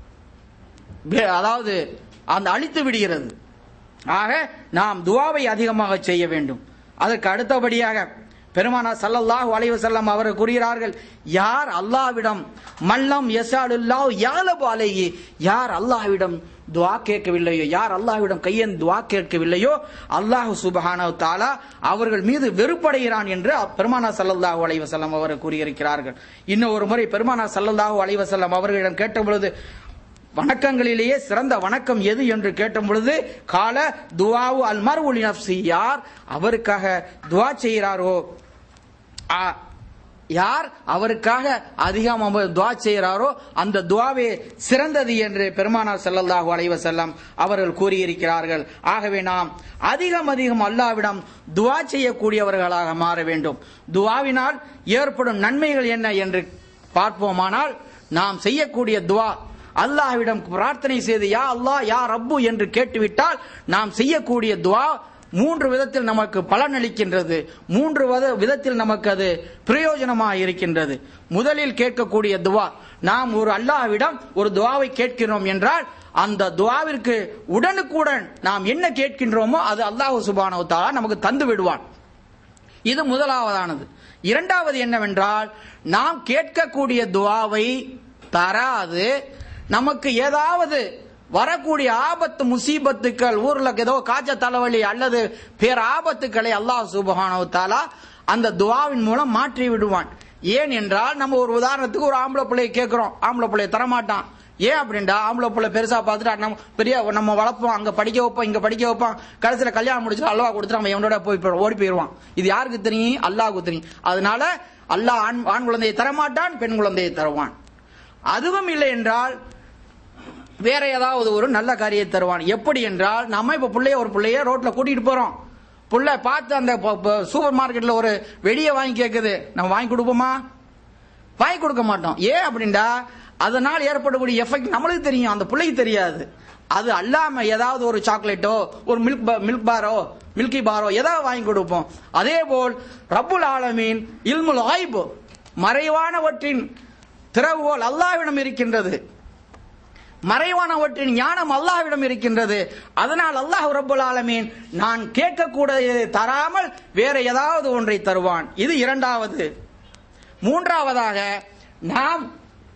அதாவது அந்த அழித்து விடுகிறது ஆக நாம் துவாவை அதிகமாக செய்ய வேண்டும் அதற்கு அடுத்தபடியாக பெருமானா சல்லல்லாஹு அலைஹி வஸல்லம் அவர் கூறுகிறார்கள் யார் அல்லாஹ்விடம் மல்லம் யசாலுல்லாஹ் யாலபு அலைஹி யார் அல்லாஹ்விடம் துவா கேட்கவில்லையோ யார் அல்லாஹ்விடம் கையன் துவா கேட்கவில்லையோ அல்லாஹ் சுபஹானஹு தஆலா அவர்கள் மீது வெறுப்படைகிறான் என்று பெருமானா சல்லல்லாஹு அலைஹி வஸல்லம் அவர் கூறியிருக்கிறார்கள் இன்னும் ஒரு முறை பெருமானா சல்லல்லாஹு அலைஹி வஸல்லம் அவர்களிடம் கேட்ட பொழுது வணக்கங்களிலேயே சிறந்த வணக்கம் எது என்று கேட்ட பொழுது கால துவாவு அல் மர்வுலி நப்சி யார் அவருக்காக துவா செய்கிறாரோ ஆ- யார் அவருக்காக அதிகம் துவா செய்கிறாரோ அந்த துவாவே சிறந்தது என்று பெருமானார் ஸல்லல்லாஹு அலைஹி வஸல்லம் அவர்கள் கூறியிருக்கிறார்கள் ஆகவே நாம் அதிகம் அதிகம் அல்லாவிடம் துவா செய்யக்கூடியவர்களாக மாற வேண்டும் துவாவினால் ஏற்படும் நன்மைகள் என்ன என்று பார்ப்போமானால் நாம் செய்யக்கூடிய துவா அல்லாஹ்விடம் பிரார்த்தனை செய்து யா அல்லாஹ் யா ரப்பு என்று கேட்டுவிட்டால் நாம் செய்யக்கூடிய துவா மூன்று விதத்தில் நமக்கு பலன் அளிக்கின்றது மூன்று வித- விதத்தில் நமக்கு அது பிரயோஜனமாக இருக்கின்றது முதலில் கேட்கக்கூடிய துவா நாம் ஒரு அல்லாஹ்விடம் ஒரு துவாவை கேட்கிறோம் என்றால் அந்த துவாவிற்கு உடனுக்குடன் நாம் என்ன கேட்கின்றோமோ அது அல்லாஹ் சுபானவு தாலா நமக்கு தந்து விடுவான் இது முதலாவதானது இரண்டாவது என்னவென்றால் நாம் கேட்கக்கூடிய துவாவை தராது நமக்கு ஏதாவது வரக்கூடிய ஆபத்து முசீபத்துக்கள் ஊர்ல ஏதோ காய்ச்ச தலைவலி அல்லது பேர் ஆபத்துக்களை அல்லாஹ் சுபஹானஹு தஆலா அந்த துவாவின் மூலம் மாற்றி விடுவான் ஏன் என்றால் நம்ம ஒரு உதாரணத்துக்கு ஒரு ஆம்பளை பிள்ளையை கேட்கிறோம் ஆம்பளை பிள்ளைய தரமாட்டான் ஏன் அப்படின்டா ஆம்பளை பிள்ளை பெருசா பார்த்துட்டு நம்ம பெரிய நம்ம வளர்ப்போம் அங்க படிக்க வைப்போம் இங்க படிக்க வைப்போம் கடைசியில கல்யாணம் முடிச்சு அல்வா கொடுத்து நம்ம எவனோட போய் போய் ஓடி போயிடுவான் இது யாருக்கு தெரியும் அல்லாஹ்வுக்கு தெரியும் அதனால அல்லாஹ் ஆண் ஆண் குழந்தையை தரமாட்டான் பெண் குழந்தையை தருவான் அதுவும் இல்லை என்றால் வேற ஏதாவது ஒரு நல்ல காரியம் தருவான் எப்படி என்றால் நம்ம இப்ப பிள்ளைய ஒரு பிள்ளைய ரோட்ல கூட்டிட்டு போறோம் புள்ள பார்த்து அந்த ப- ப- சூப்பர் மார்க்கெட்ல ஒரு வெடியை வாங்கி கேக்குது நம்ம வாங்கி கொடுப்போமா வாங்கி கொடுக்க மாட்டோம் ஏன் அப்படின்டா அதனால் ஏற்படக்கூடிய எஃபெக்ட் நம்மளுக்கு தெரியும் அந்த பிள்ளைக்கு தெரியாது அது அல்லாம ஏதாவது ஒரு சாக்லேட்டோ ஒரு மில்க் மில்க் பாரோ மில்கி பாரோ ஏதாவது வாங்கி கொடுப்போம் அதே போல் ரப்புல் ஆலமீன் இல்முல் ஆய்பு மறைவானவற்றின் திறவுகோல் அல்லாஹ்விடம் இருக்கின்றது மறைவானவற்றின் ஞானம் அல்லாஹ்விடம் இருக்கின்றது அதனால் அல்லாஹ் ரப்புல் ஆலமீன் நான் கேட்கக்கூடியதை தராமல் வேற ஏதாவது ஒன்றை தருவான் இது இரண்டாவது மூன்றாவதாக நாம்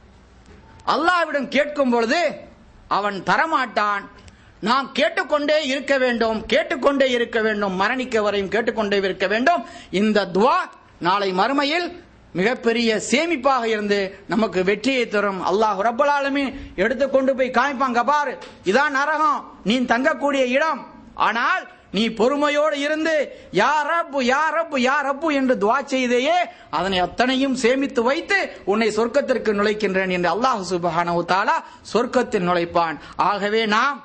அல்லாஹ்விடம் கேட்கும் பொழுது அவன் தரமாட்டான் நாம் கேட்டுக்கொண்டே இருக்க வேண்டும் கேட்டுக்கொண்டே இருக்க வேண்டும் மரணிக்க வரையும் கேட்டுக்கொண்டே இருக்க வேண்டும் இந்த துவா நாளை மறுமையில் மிகப்பெரிய சேமிப்பாக இருந்து நமக்கு வெற்றியை தரும் அல்லாஹ் ரப்பல் ஆலமீன் எடுத்து கொண்டு போய் காமிப்பாங்க பாரு இதான் நரகம் நீ தங்கக்கூடிய இடம் ஆனால் நீ பொறுமையோடு இருந்து யா ரப்பு யா ரப்பு யா ரப்பு என்று துவா செய்தேயே அதனை அத்தனையும் சேமித்து வைத்து உன்னை சொர்க்கத்திற்கு நுழைக்கின்றேன் என்று அல்லாஹ் சுபஹானஹு தஆலா சொர்க்கத்தில் நுழைப்பான் ஆகவே நாம்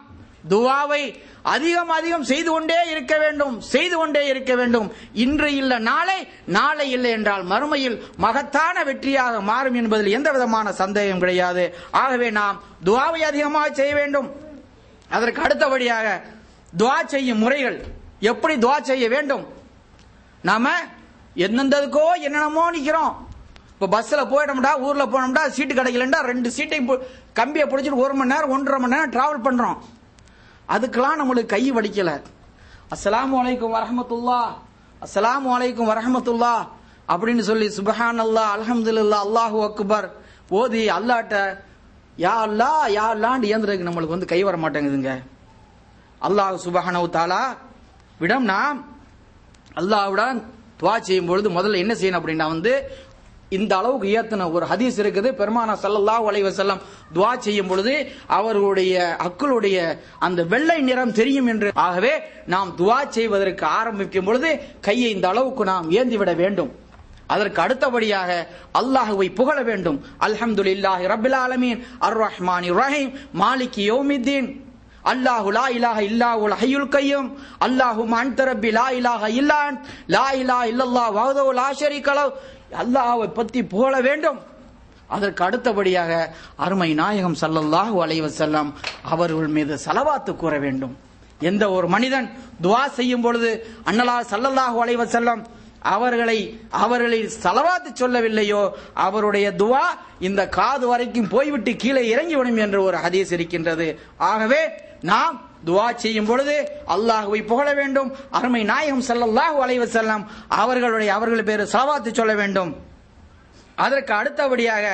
துவாவை அதிகம் அதிகம் செய்து கொண்டே இருக்க வேண்டும் செய்து கொண்டே இருக்க வேண்டும் இன்று இல்ல நாளை நாளை இல்லை என்றால் மறுமையில் மகத்தான வெற்றியாக மாறும் என்பதில் எந்த விதமான சந்தேகம் கிடையாது ஆகவே நாம் துவாவை அதிகமாக செய்ய வேண்டும் அதற்கு அடுத்தபடியாக துவா செய்யும் முறைகள் எப்படி துவா செய்ய வேண்டும் நாம எந்தெந்ததுக்கோ என்னென்னமோ நிக்கிறோம் இப்ப பஸ்ல போயிட்டோம்டா ஊர்ல போனோம்டா சீட்டு கிடைக்கலண்டா ரெண்டு சீட்டையும் பு- கம்பியை பிடிச்சிட்டு ஒரு மணி நேரம் ஒன்றரை மணி நேரம் டிராவல் பண்றோம் அதுக்கெல்லாம் நம்மளுக்கு கை வலிக்கல அஸ்ஸலாமு அலைக்கும் வரஹமத்துல்லா அஸ்ஸலாமு அலைக்கும் வரஹமத்துல்லா அப்படின்னு சொல்லி சுபஹான் அல்லா அல்ஹம்துலில்லா அல்லாஹு அக்பர் ஓதி அல்லாட்ட யா அல்லா யா அல்லான்னு ஏந்திரதுக்கு நம்மளுக்கு வந்து கை வர மாட்டேங்குதுங்க அல்லாஹ் சுபஹானவு தாலா விடம் நாம் அல்லாஹ்விடம் துவா செய்யும் பொழுது முதல்ல என்ன செய்யணும் அப்படின்னா வந்து இந்த அளவுக்கு ஏத்தன ஒரு ஹதீஸ் இருக்குது பெருமானா ஸல்லல்லாஹு அலைஹி வஸல்லம் துவா செய்யும் பொழுது அவர்களுடைய அக்களுடைய அந்த வெள்ளை நிறம் தெரியும் என்று ஆகவே நாம் துவா செய்வதற்கு ஆரம்பிக்கும் பொழுது கையை இந்த அளவுக்கு நாம் ஏந்தி விட வேண்டும் அதற்கு அடுத்தபடியாக அல்லாஹுவை புகழ வேண்டும் அல்ஹம்துலில்லாஹி ரப்பில் ஆலமீன் அர் ரஹ்மான் ரஹீம் மாலிகி யௌமித்தீன் அல்லாஹு லா இலாஹ இல்லாஹுல் ஹய்யுல் கய்யூம் அல்லாஹு அன்த ரப்பி லா இலாஹ இல்லா அன்த் லா இலாஹ இல்லல்லாஹ் வஹ்தஹு லா ஷரீக லஹ் அல்லாஹ்வை பற்றி புகழ வேண்டும் அதற்கு அடுத்தபடியாக அருமை நாயகம் ஸல்லல்லாஹு அலைஹி வஸல்லம் அவர்கள் மீது சலவாத்து கூற வேண்டும் எந்த ஒரு மனிதன் துவா செய்யும் பொழுது அன்னலா ஸல்லல்லாஹு அலைஹி வஸல்லம் அவர்களை அவர்களை சலவாத்து சொல்லவில்லையோ அவருடைய துவா இந்த காது வரைக்கும் போய்விட்டு கீழே இறங்கிவிடும் என்று ஒரு ஹதீஸ் இருக்கின்றது ஆகவே நாம் துவா செய்யும் பொழுது அல்லாஹுவை புகழ வேண்டும் அருமை நாயகம் ஸல்லல்லாஹு அலைஹி வஸல்லம் அவர்களுடைய அவர்கள் பேரு சலவாத்து சொல்ல வேண்டும் அதற்கு அடுத்தபடியாக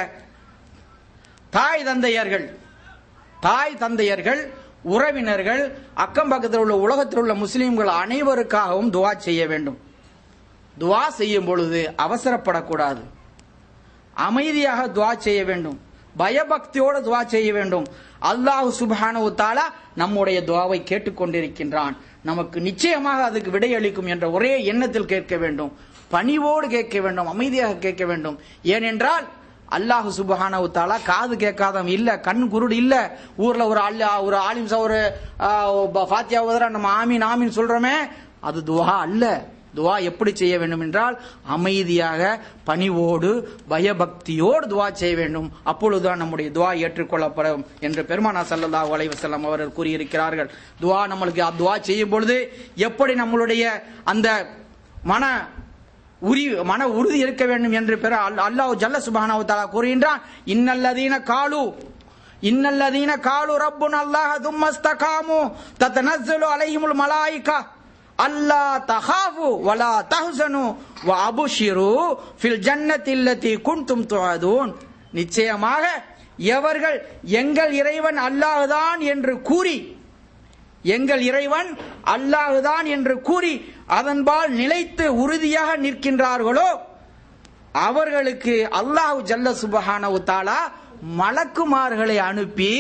தாய் தந்தையர்கள் தாய் தந்தையர்கள் உறவினர்கள் அக்கம் பக்கத்தில் உள்ள உலகத்தில் உள்ள முஸ்லிம்கள் அனைவருக்காகவும் துவா செய்ய வேண்டும் துவா செய்யும் பொழுது அவசரப்படக்கூடாது அமைதியாக துவா செய்ய வேண்டும் பயபக்தியோடு துவா செய்ய வேண்டும் அல்லாஹ் சுப்ஹானஹு தஆலா நம்முடைய துவாவை கேட்டுக்கொண்டிருக்கின்றான் நமக்கு நிச்சயமாக அதுக்கு விடையளிக்கும் என்ற ஒரே எண்ணத்தில் கேட்க வேண்டும் பணிவோடு கேட்க வேண்டும் அமைதியாக கேட்க வேண்டும் ஏனென்றால் அல்லாஹ் சுப்ஹானஹு தஆலா காது கேட்காதவன் இல்ல கண் குருடு இல்ல ஊர்ல ஒரு அல்லா ஒரு ஆலிம் ச- ஒரு ஆ, ஃபாத்தியா ஓதுறா நம்ம ஆமீன் ஆமீன் சொல்றோமே அது துவா அல்ல துவா எப்படி செய்ய வேண்டும் என்றால் அமைதியாக பணிவோடு பயபக்தியோடு துவா செய்ய வேண்டும் அப்பொழுதுதான் நம்முடைய துவா ஏற்றுக்கொள்ளப்படும் என்று பெருமானா ஸல்லல்லாஹு அலைஹி வஸல்லம் அவர்கள் கூறியிருக்கிறார்கள் துவா நம்மளுக்கு துவா செய்யும் பொழுது எப்படி நம்மளுடைய அந்த மன உரி மன உறுதி இருக்க வேண்டும் என்று பெற அல்- அல்லாஹ் ஜல்ல சுப்ஹானஹு வ தஆலா கூறுகின்றான் இன்னல்லதீன காலு இன்னல்லதீன காலு ரப்புன அல்லாஹ் தும்மஸ்தகாமு தத்தனஸ்ஸலு அலைஹிமுல் மலாயிகா அல்லா தஹாஃபு வலா தஹ்சனு வ அபுஷிரு ஃபில் ஜன்னத்தி இல்லதி குன்தும் துஅதூன் நிச்சயமாக எவர்கள் எங்கள் இறைவன் அல்லாஹ்தான் என்று கூறி எங்கள் இறைவன் அல்லாஹுதான் என்று கூறி அதன்பால் நிலைத்து உறுதியாக நிற்கின்றார்களோ அவர்களுக்கு அல்லாஹு ஜல்ல சுபஹானஹு தஆலா மலக்குமார்களை அனுப்பி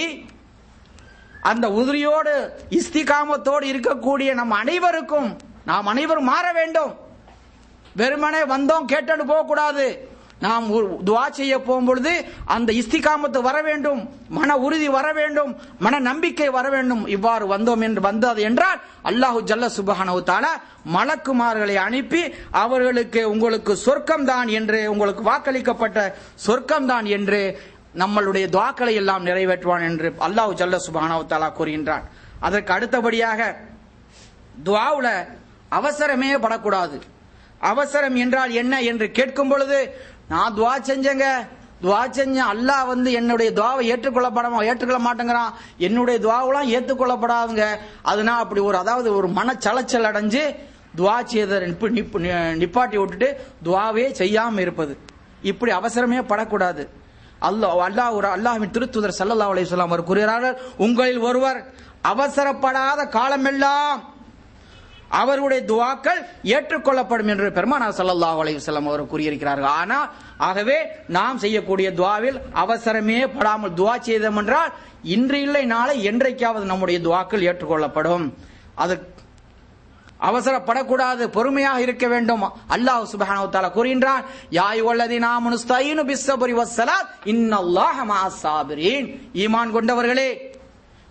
அந்த உதிரியோடு இஸ்திகாமத்தோடு இருக்கக்கூடிய நம் அனைவருக்கும் நாம் அனைவரும் மாற வேண்டும் வெறுமனே வந்தோம் கேட்டது போக கூடாது நாம் ஒரு துவா செய்ய போகும்பொழுது அந்த இஸ்திகாமத்து வர வேண்டும் மன உறுதி வர வேண்டும் மன நம்பிக்கை வர வேண்டும் இவ்வாறு வந்தோம் என்று வந்தது என்றால் அல்லாஹு ஜல்ல சுபஹானஹு தஆலா மலக்குமார்களை அனுப்பி அவர்களுக்கு உங்களுக்கு சொர்க்கம் தான் என்று உங்களுக்கு வாக்களிக்கப்பட்ட சொர்க்கம் தான் என்று நம்மளுடைய துவாக்களை எல்லாம் நிறைவேற்றுவான் என்று அல்லாஹு ஜல்ல சுபஹானஹு தஆலா கூறுகின்றான் அதற்கு அடுத்தபடியாக துவாவுல அவசரமே படக்கூடாது அவசரம் என்றால் என்ன என்று கேட்கும் பொழுது நான் துவா செஞ்சேங்க துவா செஞ்சேன் அல்லாஹ் வந்து என்னுடைய துவாவை ஏற்றுக்கொள்ளப்பட ஏற்றுக்கொள்ள மாட்டேங்கிறான் என்னுடைய துவாவெல்லாம் ஏற்றுக்கொள்ளப்படாதுங்க அதனால அப்படி ஒரு அதாவது ஒரு மனச்சலச்சல் அடைஞ்சு துவா செய்த நிப்பு- நிப்பு- நி- நிப்பாட்டி விட்டுட்டு துவாவே செய்யாம இருப்பது இப்படி அவசரமே படக்கூடாது அல்லாஹ் அல்லாஹ் ஒரு அல்லாஹ்வின் திருத்துதர் ஸல்லல்லாஹு அலைஹி வஸல்லம் அவர் கூறுகிறார்கள் உங்களில் ஒருவர் அவசரப்படாத காலமெல்லாம் அவருடைய துவாக்கள் ஏற்றுக்கொள்ளப்படும் என்று பெருமானார் ஸல்லல்லாஹு அலைஹி வஸல்லம் அவர் கூறியிருக்கிறார்கள் ஆனா ஆகவே நாம் செய்யக்கூடிய துவாவில் அவசரமே படாமல் துவா செய்தோம் என்றால் இன்று இல்லை நாளை என்றைக்காவது நம்முடைய துவாக்கள் ஏற்றுக்கொள்ளப்படும் அது அவசரப்படக்கூடாது பொறுமையாக இருக்க வேண்டும் அல்லாஹ் சுப்ஹானஹு வ தஆலா கூறுகின்றான் யா அய்யுஹல்லதீன ஆமனு ஸ்தஈனு பிஸ்ஸப்ரி வஸ்ஸலாத் இன்னல்லாஹ மஅஸ் ஸாபிரீன் ஈமான் கொண்டவர்களே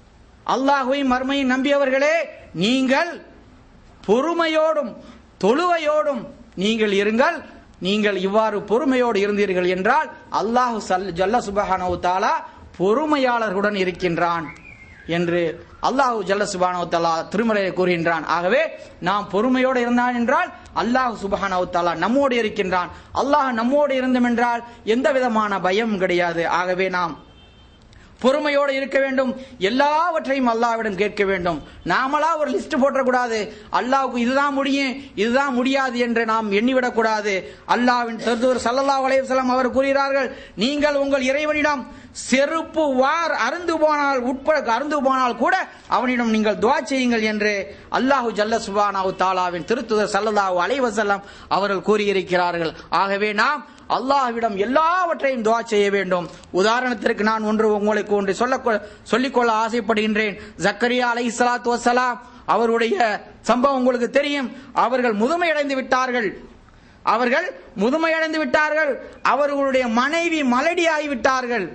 அல்லாஹுவை மர்மையை நம்பியவர்களே நீங்கள் பொறுமையோடும் தொழுவையோடும் நீங்கள் இருங்கள் நீங்கள் இவ்வாறு பொறுமையோடு இருந்தீர்கள் என்றால் அல்லாஹு சல் ஜல்ல சுபஹானவு தாலா பொறுமையாளர்களுடன் இருக்கின்றான் என்று அல்லாஹு ஜல்ல சுபானவு தாலா திருமலையை கூறுகின்றான் ஆகவே நாம் பொறுமையோடு இருந்தான் என்றால் அல்லாஹ் சுபஹானவு தாலா நம்மோடு இருக்கின்றான் அல்லாஹ் நம்மோடு இருந்தோம் என்றால் எந்த விதமான பயம் கிடையாது ஆகவே நாம் பொறுமையோடு இருக்க வேண்டும் எல்லாவற்றையும் அல்லாவிடம் கேட்க வேண்டும் நாமளா ஒரு லிஸ்ட் போட்டக்கூடாது அல்லாவுக்கு இதுதான் முடியும் இதுதான் முடியாது என்று நாம் எண்ணிவிடக்கூடாது அல்லாவின் தருதூர் சல்லல்லா அலையம் அவர் கூறுகிறார்கள் நீங்கள் உங்கள் இறைவனிடம் செருப்பு வார் அருந்து போனால் உட்பட அருந்து போனால் கூட அவனிடம் நீங்கள் துவா செய்யுங்கள் என்று அல்லாஹு ஜல்ல சுபானாவு தாலாவின் திருத்துதர் சல்லல்லாஹு அலைவசல்லம் அவர்கள் கூறியிருக்கிறார்கள் ஆகவே நாம் அல்லாஹ்விடம் எல்லாவற்றையும் துவா செய்ய வேண்டும் உதாரணத்திற்கு நான் ஒன்று உங்களுக்கு ஒன்று சொல்ல சொல்லிக்கொள்ள ஆசைப்படுகின்றேன் ஜக்கரியா அலை சலாத்து வசலாம் அவருடைய சம்பவம் உங்களுக்கு தெரியும் அவர்கள் முதுமையடைந்து விட்டார்கள் அவர்கள் முதுமையடைந்து விட்டார்கள் அவர்களுடைய மனைவி மலடி ஆகிவிட்டார்கள்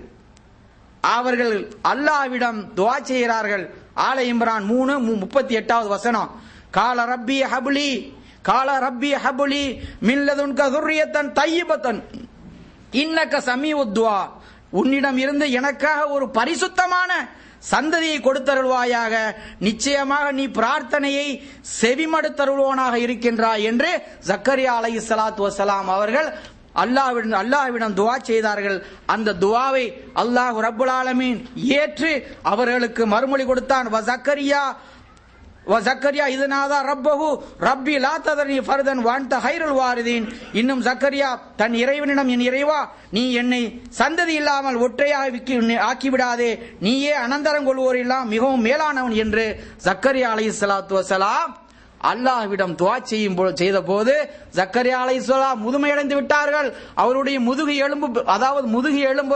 அவர்கள் அல்லாவிடம் துவா செய்கிறார்கள் ஆல இம்ரான் மூணு முப்பத்தி எட்டாவது வசனம் கால ரப்பி ஹபுலி கால ரப்பி ஹபுலி மில்லதுன்க துர்ரியத்தன் தையிபத்தன் இன்னக்க சமீ உத்வா உன்னிடம் இருந்து எனக்காக ஒரு பரிசுத்தமான சந்ததியை கொடுத்தருள்வாயாக நிச்சயமாக நீ பிரார்த்தனையை செவிமடுத்தருள்வோனாக இருக்கின்றாய் என்று ஜக்கரியா அலை சலாத்து வசலாம் அவர்கள் அல்லாவிடம் அல்லாஹ்விடம் துவா செய்தார்கள் அந்த துவாவை அல்லாஹ் ரப்புல் ஆலமீன் ஏற்று அவர்களுக்கு மறுமொழி கொடுத்தான் வசக்கரியா ஜக்கரியா இதனாதா ரப்பஹு ரப்பி லா ததனி ஃபர்தன் வான்த ஹைருல் வாரிதீன் இன்னும் ஜக்கரியா தன் இறைவனிடம் என் இறைவா நீ என்னை சந்ததி இல்லாமல் ஒற்றையாக ஆக்கிவிடாதே நீயே அனந்தரம் கொள்வோர் எல்லாம் மிகவும் மேலானவன் என்று ஜக்கரியா அலை சலாத்து வசலாம் அல்லாஹ்விடம் துவா செய்யும் செய்த போது ஜக்கரியா அலை முதுமையடைந்து விட்டார்கள் அவருடைய முதுகு எலும்பு அதாவது முதுகு எலும்பு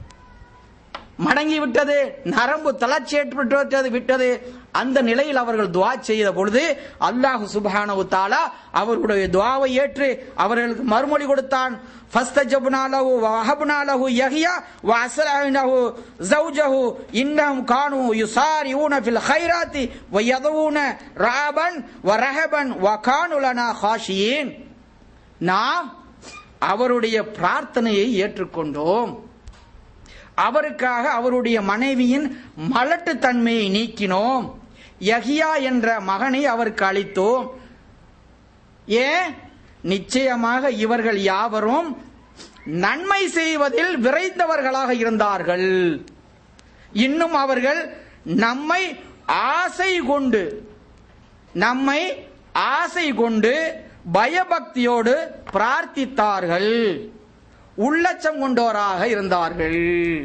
மடங்கி விட்டது நரம்பு தளர்ச்சி ஏற்பட்டு விட்டது அந்த நிலையில் அவர்கள் துவா செய்த பொழுது அல்லாஹு சுபானவு தாலா அவர்களுடைய துவாவை ஏற்று அவர்களுக்கு மறுமொழி கொடுத்தான் فاستجبنا له ووهبنا له يحيى وأسلمناه زوجه إنهم كانوا يسارعون في الخيرات ويدعون رعبا ورهبا وكانوا لنا خاشعين நாம் அவருடைய பிரார்த்தனையை ஏற்றுக்கொண்டோம் அவருக்காக அவருடைய மனைவியின் மலட்டு தன்மையை நீக்கினோம் யகியா என்ற மகனை அவருக்கு அளித்தோம் ஏன் நிச்சயமாக இவர்கள் யாவரும் நன்மை செய்வதில் விரைந்தவர்களாக இருந்தார்கள் இன்னும் அவர்கள் நம்மை ஆசை கொண்டு நம்மை ஆசை கொண்டு பயபக்தியோடு பிரார்த்தித்தார்கள் உள்ளச்சம் கொண்டோராக இருந்தார்கள்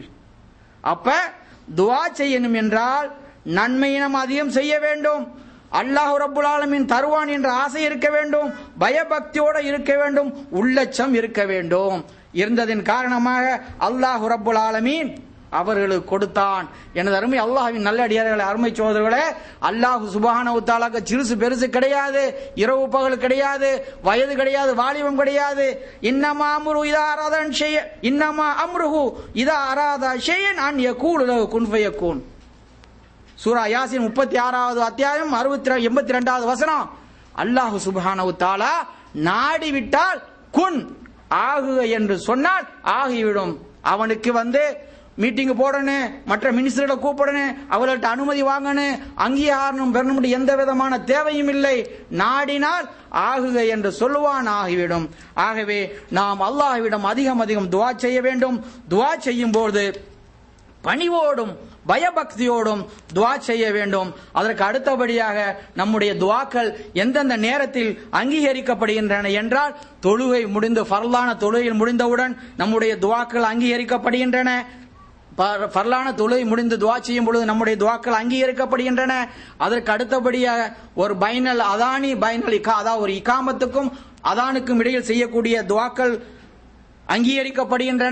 அப்ப துவா செய்யணும் என்றால் நன்மையை நாம் அதிகம் செய்ய வேண்டும் அல்லாஹ் ரப்புல் ஆலமின் தருவான் என்ற ஆசை இருக்க வேண்டும் பயபக்தியோடு இருக்க வேண்டும் உள்ளச்சம் இருக்க வேண்டும் இருந்ததின் காரணமாக அல்லாஹ் ரப்புல் ஆலமீன் அவர்களுக்கு கொடுத்தான் எனது அருமை அல்லாஹ்வின் நல்ல அடியார்களே அருமை சோதர்களே அல்லாஹ் சுபஹான உத்தாலாக்கு சிறுசு பெருசு கிடையாது இரவு பகல் கிடையாது வயது கிடையாது வாலிபம் கிடையாது இன்னமா அம்ரு இதா அராதன் செய்ய இன்னமா அம்ருஹு இதா அராதா ஷேயன் அன் யகூலு குன் ஃபயக்கூன் சூரா யாசின் முப்பத்தி ஆறாவது அத்தியாயம் அறுபத்தி எண்பத்தி ரெண்டாவது வசனம் அல்லாஹு சுபஹானவு தாலா நாடி விட்டால் குன் ஆகுக என்று சொன்னால் ஆகிவிடும் அவனுக்கு வந்து மீட்டிங் போடணும் மற்ற மினிஸ்டர்களை கூப்பிடணும் அவர்கள்ட்ட அனுமதி வாங்கணும் அங்கீகாரம் பெறணும் எந்த விதமான தேவையும் இல்லை நாடினால் ஆகுக என்று சொல்லுவான் ஆகிவிடும் ஆகவே நாம் அல்லாஹ்விடம் அதிகம் அதிகம் துவா செய்ய வேண்டும் துவா செய்யும் போது பணிவோடும் பயபக்தியோடும் துவா செய்ய வேண்டும் அதற்கு அடுத்தபடியாக நம்முடைய துவாக்கள் எந்தெந்த நேரத்தில் அங்கீகரிக்கப்படுகின்றன என்றால் தொழுகை முடிந்து ஃபர்லான தொழுகையில் முடிந்தவுடன் நம்முடைய துவாக்கள் அங்கீகரிக்கப்படுகின்றன பரலான தொழுகை முடிந்து துவா செய்யும் பொழுது நம்முடைய துவாக்கள் அங்கீகரிக்கப்படுகின்றன அதற்கு அடுத்தபடியாக ஒரு பைனல் அதானி பைனல் இகா அதாவது ஒரு இகாமத்துக்கும் அதானுக்கும் இடையில் செய்யக்கூடிய துவாக்கள் அங்கீகரிக்கப்படுகின்றன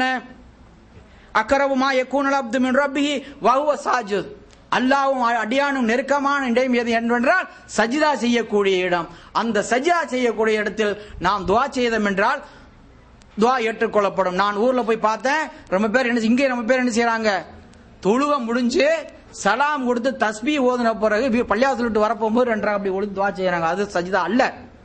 அக்கரவுமா யக்கூனல் அப்து மின் ரப்பிஹி வஹுவ சாஜித் அல்லாவும் அடியானும் நெருக்கமான இடம் எது என்றால் சஜிதா செய்யக்கூடிய இடம் அந்த சஜிதா செய்யக்கூடிய இடத்தில் நாம் துவா செய்தோம் என்றால் துவா ஏற்றுக்கொள்ளப்படும் நான் ஊர்ல போய் பார்த்தேன் ரொம்ப பேர் என்ன இங்கே ரொம்ப பேர் என்ன செய்யறாங்க தொழுக முடிஞ்சு சலாம் கொடுத்து தஸ்பீ ஓதுன பிறகு வி- பள்ளியாசல் விட்டு வரப்போகும்போது ரெண்டரை அப்படி ஒழுது துவா செய்யறாங்க அது சஜிதா அல்ல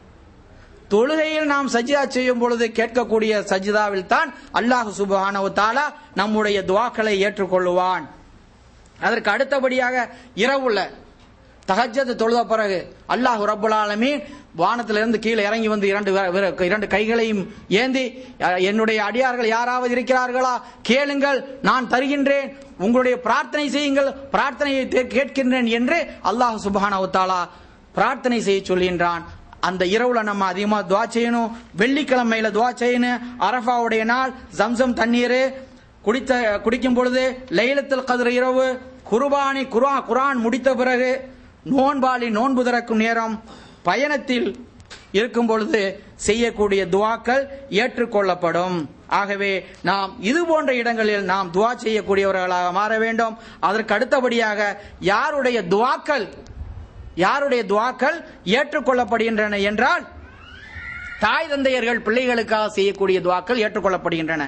தொழுகையில் நாம் சஜிதா செய்யும் பொழுது கேட்கக்கூடிய சஜிதாவில் தான் அல்லாஹ் சுப்ஹானஹு தஆலா நம்முடைய துவாக்களை ஏற்றுக்கொள்ளுவான் அதற்கு அடுத்தபடியாக இரவுல தஹஜ்ஜத் தொழுத பிறகு அல்லாஹ் ரப்பல் ஆலமீன் வானத்திலிருந்து கீழே இறங்கி வந்து இரண்டு வி- வி- இரண்டு கைகளையும் ஏந்தி அஹ், என்னுடைய அடியார்கள் யாராவது இருக்கிறார்களா கேளுங்கள் நான் தருகின்றேன் உங்களுடைய பிரார்த்தனை செய்யுங்கள் பிரார்த்தனையை தே- கேட்கின்றேன் என்று அல்லாஹ் சுப்ஹானஹு தஆலா பிரார்த்தனை செய்ய சொல்கின்றான் அந்த இரவுல நம்ம அதிகமா துவா செய்யணும் வெள்ளிக்கிழமையில துவா செய்யணும் அரஃபாவுடைய நாள் ஜம்சம் தண்ணீர் குடித்த குடிக்கும் பொழுது லைலத்துல் கதிர் இரவு குர்பானி குர்ஆ குர்ஆன் முடித்த பிறகு நோன்பாளி நோன்பு திறக்கும் நேரம் பயணத்தில் இருக்கும் பொழுது செய்யக்கூடிய துவாக்கள் ஏற்றுக்கொள்ளப்படும் ஆகவே நாம் இது போன்ற இடங்களில் நாம் துவா செய்யக்கூடியவர்களாக மாற வேண்டும் அதற்கு அடுத்தபடியாக யாருடைய துவாக்கள் யாருடைய துவாக்கள் ஏற்றுக்கொள்ளப்படுகின்றன என்றால் தாய் தந்தையர்கள் பிள்ளைகளுக்காக செய்யக்கூடிய துவாக்கள் ஏற்றுக்கொள்ளப்படுகின்றன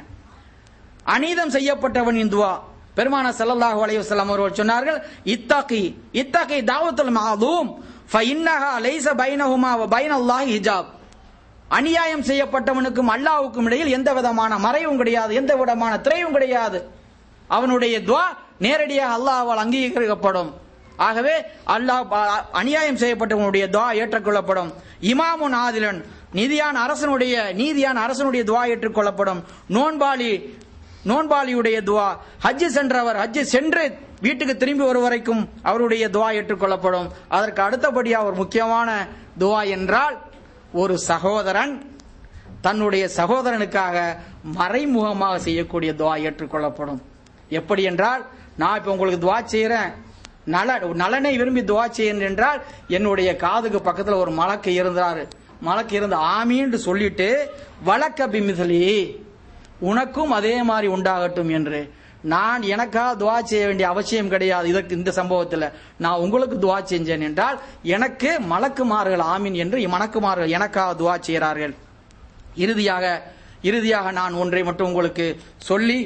அநீதம் செய்யப்பட்டவனின் துவா பெருமான ஸல்லல்லாஹு அலைஹி வஸல்லம் அவர்கள் சொன்னார்கள் இத்தகி இத்தகி தாவத்துல் மஅதூம் ஃபஇன்னஹா லைஸ பைனஹுமா வ பைனல்லாஹி ஹிஜாப் அநியாயம் செய்யப்பட்டவனுக்கும் அல்லாஹ்வுக்கும் இடையில் எந்த விதமான மறைவும் கிடையாது எந்த விதமான திரையும் கிடையாது அவனுடைய துவா நேரடியாக அல்லாஹ்வால் அங்கீகரிக்கப்படும் ஆகவே அல்லாஹ் ப- அநியாயம் செய்யப்பட்டவனுடைய துவா ஏற்றுக்கொள்ளப்படும் இமாமுன் ஆதிலன் நீதியான அரசனுடைய நீதியான அரசனுடைய துவா ஏற்றுக்கொள்ளப்படும் நோன்பாளி நோன்பாளியுடைய துவா ஹஜ்ஜு சென்றவர் ஹஜ்ஜு சென்று வீட்டுக்கு திரும்பி வரும் வரைக்கும் அவருடைய துவா ஏற்றுக்கொள்ளப்படும் அதற்கு அடுத்தபடியா ஒரு முக்கியமான துவா என்றால் ஒரு சகோதரன் தன்னுடைய சகோதரனுக்காக மறைமுகமாக செய்யக்கூடிய துவா ஏற்றுக்கொள்ளப்படும் எப்படி என்றால் நான் இப்ப உங்களுக்கு துவா செய்யறேன் நல நலனை விரும்பி துவா செய்யறேன் என்றால் என்னுடைய காதுக்கு பக்கத்துல ஒரு மலக்கு இருந்தாரு மலக்கு இருந்து ஆமீன்னு சொல்லிட்டு வழக்க பிமிதலி உனக்கும் அதே மாதிரி உண்டாகட்டும் என்று நான் எனக்காக துவா செய்ய வேண்டிய அவசியம் கிடையாது இதற்கு இந்த சம்பவத்தில் நான் உங்களுக்கு துவா செஞ்சேன் என்றால் எனக்கு மலக்குமார்கள் ஆமீன் என்று மணக்குமார்கள் எனக்காக துவா செய்கிறார்கள் இறுதியாக இறுதியாக நான் ஒன்றை மட்டும் உங்களுக்கு சொல்லி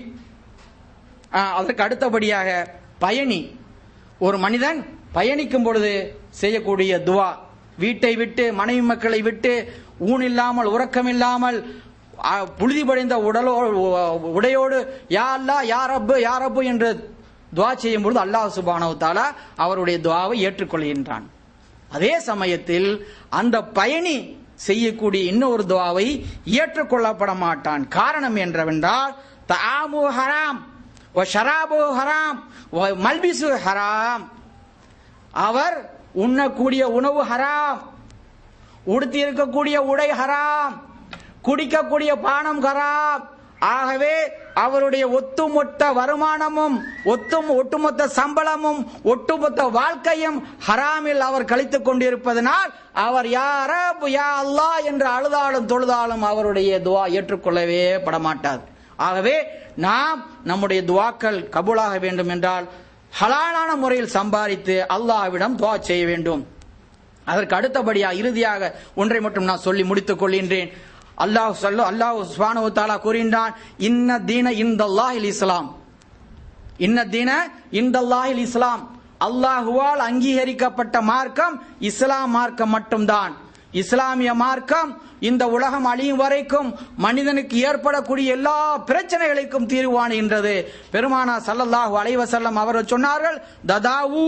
ஆ, அதற்கு அடுத்தபடியாக பயணி ஒரு மனிதன் பயணிக்கும் பொழுது செய்யக்கூடிய துவா வீட்டை விட்டு மனைவி மக்களை விட்டு ஊன் இல்லாமல் உறக்கம் இல்லாமல் ஆ, புழுதி படிந்த உடலோ உடையோடு யா அல்லா யா ரப்பு யா ரப்பு என்று துவா செய்யும் பொழுது அல்லாஹ் சுபானவு தாலா அவருடைய துவாவை ஏற்றுக்கொள்கின்றான் அதே சமயத்தில் அந்த பயணி செய்யக்கூடிய இன்னொரு துவாவை ஏற்றுக்கொள்ளப்பட மாட்டான் காரணம் என்றவென்றால் தாமு ஹராம் வ ஷராபு ஹராம் வ மல்பிசு ஹராம் அவர் உண்ணக்கூடிய உணவு ஹராம் உடுத்தி இருக்கக்கூடிய உடை ஹராம் குடிக்கக்கூடிய பானம் ஹராம் ஆகவே அவருடைய ஒட்டுமொத்த வருமானமும் ஒத்தும் ஒட்டுமொத்த சம்பளமும் ஒட்டுமொத்த வாழ்க்கையும் ஹராமில் அவர் கழித்துக் கொண்டிருப்பதனால் அவர் யாரப் யா அல்லாஹ் என்று அழுதாலும் தொழுதாலும் அவருடைய துவா ஏற்றுக்கொள்ளவே படமாட்டாது ஆகவே நாம் நம்முடைய துவாக்கள் கபூலாக வேண்டும் என்றால் ஹலாலான முறையில் சம்பாதித்து அல்லாஹ்விடம் துவா செய்ய வேண்டும் அதற்கு அடுத்தபடியா இறுதியாக ஒன்றை மட்டும் நான் சொல்லி முடித்துக் கொள்கின்றேன் அல்லாஹ் சொல்லு அல்லாஹ் சுப்ஹானஹு தஆலா கூறுகின்றான் இன்ன தீன இந்தல்லாஹில் இஸ்லாம் இன்ன தீன இந்தல்லாஹில் இஸ்லாம் அல்லாஹுவால் அங்கீகரிக்கப்பட்ட மார்க்கம் இஸ்லாம் மார்க்கம் மட்டும்தான் இஸ்லாமிய மார்க்கம் இந்த உலகம் அழியும் வரைக்கும் மனிதனுக்கு ஏற்படக்கூடிய எல்லா பிரச்சனைகளுக்கும் தீர்வானுகின்றது பெருமானா ஸல்லல்லாஹு அலைஹி வஸல்லம் அவர்கள் சொன்னார்கள் ததாவு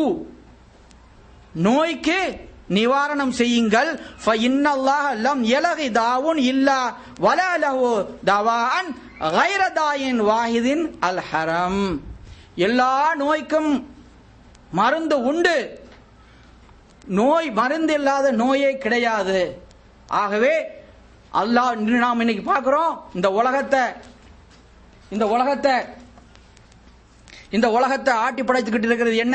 நோய்க்கு நிவாரணம் செய்யுங்கள் ஃபஇன்னல்லாஹ லம் யலகி தாவுன் இல்லா வலா லஹு தவான் கைர தாயின் வாஹிதின் அல் ஹரம் எல்லா நோய்க்கும் மருந்து உண்டு நோய் மருந்து இல்லாத நோயே கிடையாது ஆகவே அல்லாஹ் இன்று நாம் இன்னைக்கு பார்க்கிறோம் இந்த உலகத்தை இந்த உலகத்தை இந்த உலகத்தை ஆட்டி படைத்துக்கிட்டு இருக்கிறது என்ன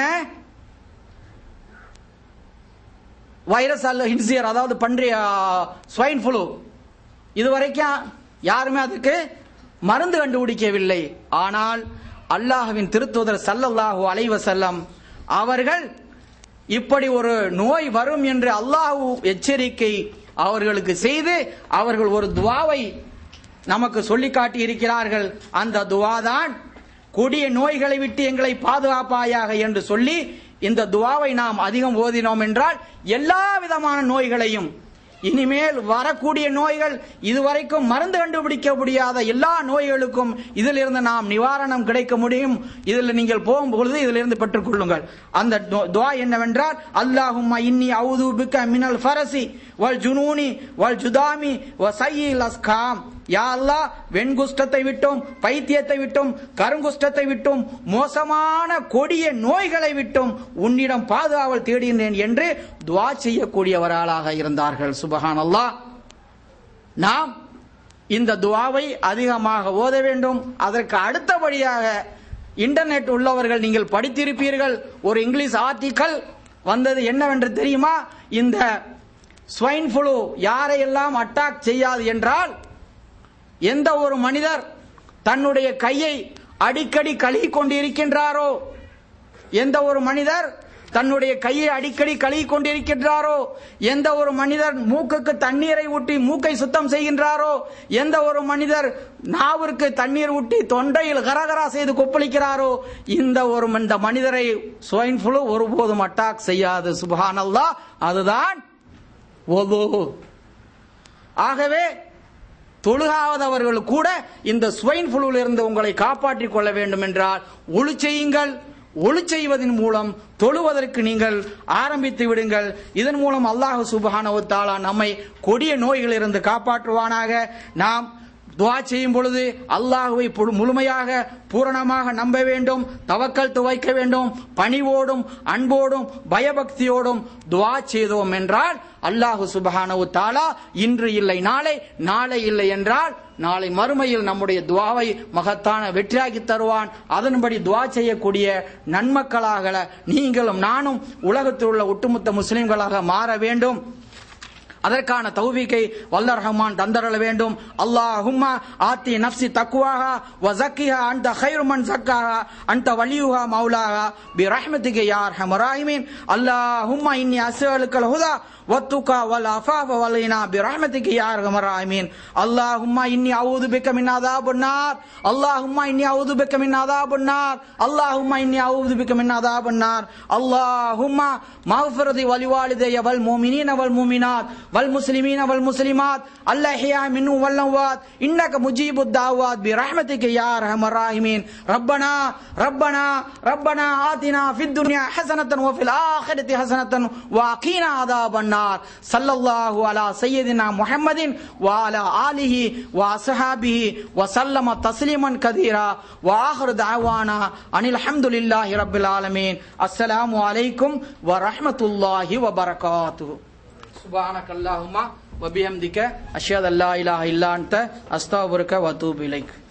வைரஸ் அல்ல ஹின்சியர் அதாவது பன்றிய ஸ்வைன் ஃப்ளூ இதுவரைக்கும் யாருமே அதுக்கு மருந்து கண்டுபிடிக்கவில்லை ஆனால் அல்லாஹ்வின் திருத்தூதர் சல்லல்லாஹு அலைஹி வஸல்லம் அவர்கள் இப்படி ஒரு நோய் வரும் என்று அல்லாஹ் எச்சரிக்கை அவர்களுக்கு செய்து அவர்கள் ஒரு துவாவை நமக்கு சொல்லி காட்டி இருக்கிறார்கள் அந்த துவா தான் கொடிய நோய்களை விட்டு எங்களை பாதுகாப்பாயாக என்று சொல்லி இந்த துவாவை நாம் அதிகம் ஓதினோம் என்றால் எல்லா விதமான நோய்களையும் இனிமேல் வரக்கூடிய நோய்கள் இதுவரைக்கும் மருந்து கண்டுபிடிக்க முடியாத எல்லா நோய்களுக்கும் இதிலிருந்து நாம் நிவாரணம் கிடைக்க முடியும் இதில் நீங்கள் போகும் பொழுது இதிலிருந்து பெற்றுக் கொள்ளுங்கள் அந்த துவா- துவா என்னவென்றால் அல்லாஹும்ம இன்னி அவுது பிக்க மினல் ஃபரசி வல் ஜுனூனி வல் ஜுதாமி வ சையில் அஸ்காம் யா அல்லாஹ் வெண்குஷ்டத்தை விட்டும் பைத்தியத்தை விட்டும் கருங்குஷ்டத்தை விட்டும் மோசமான கொடிய நோய்களை விட்டும் உன்னிடம் பாதுகாவல் தேடுகின்றேன் என்று துவா செய்யக்கூடியவர்களாக இருந்தார்கள் சுபஹான் அல்லாஹ் நாம் இந்த துவாவை அதிகமாக ஓத வேண்டும் அதற்கு அடுத்தபடியாக இன்டர்நெட் உள்ளவர்கள் நீங்கள் படித்திருப்பீர்கள் ஒரு இங்கிலீஷ் ஆர்டிக்கல் வந்தது என்னவென்று தெரியுமா இந்த ஸ்வைன் ஃப்ளூ யாரையெல்லாம் அட்டாக் செய்யாது என்றால் எந்த ஒரு மனிதர் தன்னுடைய கையை அடிக்கடி கழுகி கொண்டிருக்கின்றாரோ எந்த ஒரு மனிதர் தன்னுடைய கையை அடிக்கடி கழுகி கொண்டிருக்கின்றாரோ எந்த ஒரு மனிதர் மூக்குக்கு தண்ணீரை ஊட்டி மூக்கை சுத்தம் செய்கின்றாரோ எந்த ஒரு மனிதர் நாவிற்கு தண்ணீர் ஊட்டி தொண்டையில் கரகரா செய்து கொப்பளிக்கிறாரோ இந்த ஒரு இந்த மனிதரை ஸ்வைன் ஃப்ளூ ஒருபோதும் அட்டாக் செய்யாது சுபஹானல்லாஹ் அதுதான் ஒது ஆகவே தொழுகாதவர்கள் கூட இந்த ஸ்வைன் புழுவில் இருந்து உங்களை காப்பாற்றிக் கொள்ள வேண்டும் என்றால் ஒளி செய்யுங்கள் ஒளி செய்வதன் மூலம் தொழுவதற்கு நீங்கள் ஆரம்பித்து விடுங்கள் இதன் மூலம் அல்லாஹ் சுபஹானஹு தஆலா நம்மை கொடிய நோய்களிலிருந்து காப்பாற்றுவானாக நாம் துவா செய்யும் பொழுது அல்லாஹுவை புழு- முழுமையாக பூரணமாக நம்ப வேண்டும் தவக்கல் துவைக்க வேண்டும் பணிவோடும் அன்போடும் பயபக்தியோடும் துவா செய்தோம் என்றால் அல்லாஹு சுபஹானஹு தஆலா இன்று இல்லை நாளை நாளை இல்லை என்றால் நாளை மறுமையில் நம்முடைய துவாவை மகத்தான வெற்றியாக்கி தருவான் அதன்படி துவா செய்யக்கூடிய நன்மக்களாக நீங்களும் நானும் உலகத்தில் உள்ள ஒட்டுமொத்த முஸ்லிம்களாக மாற வேண்டும் அதற்கான தௌஃபீக்கை வல்ல ரஹ்மான் தந்தரல வேண்டும் அல்லாஹும்ம ஆத்தி நஃப்சி தக்வாஹா வ ஜக்கிஹா அன்த கைரு மன் ஜக்காஹா அன்த வலியுஹா மௌலாஹா பி ரஹ்மதிக யா அர்ஹமர் ராஹிமீன் அல்லாஹும்ம இன்னி அஸ்அலுக்கல் ஹுதா والتقى والعفاف والغنى برحمتك يا ارحم الراحمين اللهم اني اعوذ بك من عذاب النار اللهم اني اعوذ بك من عذاب النار اللهم اني اعوذ بك من عذاب النار اللهم مغفرة ولوالدي والمؤمنين والمؤمنات والمسلمين والمسلمات الاحياء منهم والاموات انك مجيب الدعوات برحمتك يا ارحم الراحمين ربنا ربنا ربنا آتنا في الدنيا حسنة وفي الآخرة حسنة وقنا عذاب النار صلى الله على سيدنا محمد وعلى آله وأصحابه وسلم تسليما كثيرا وآخر دعوانا أن الحمد لله رب العالمين السلام عليكم ورحمة الله وبركاته سبحانك اللهم وبحمدك أشهد أن لا إله إلا أنت أستغفرك وأتوب إليك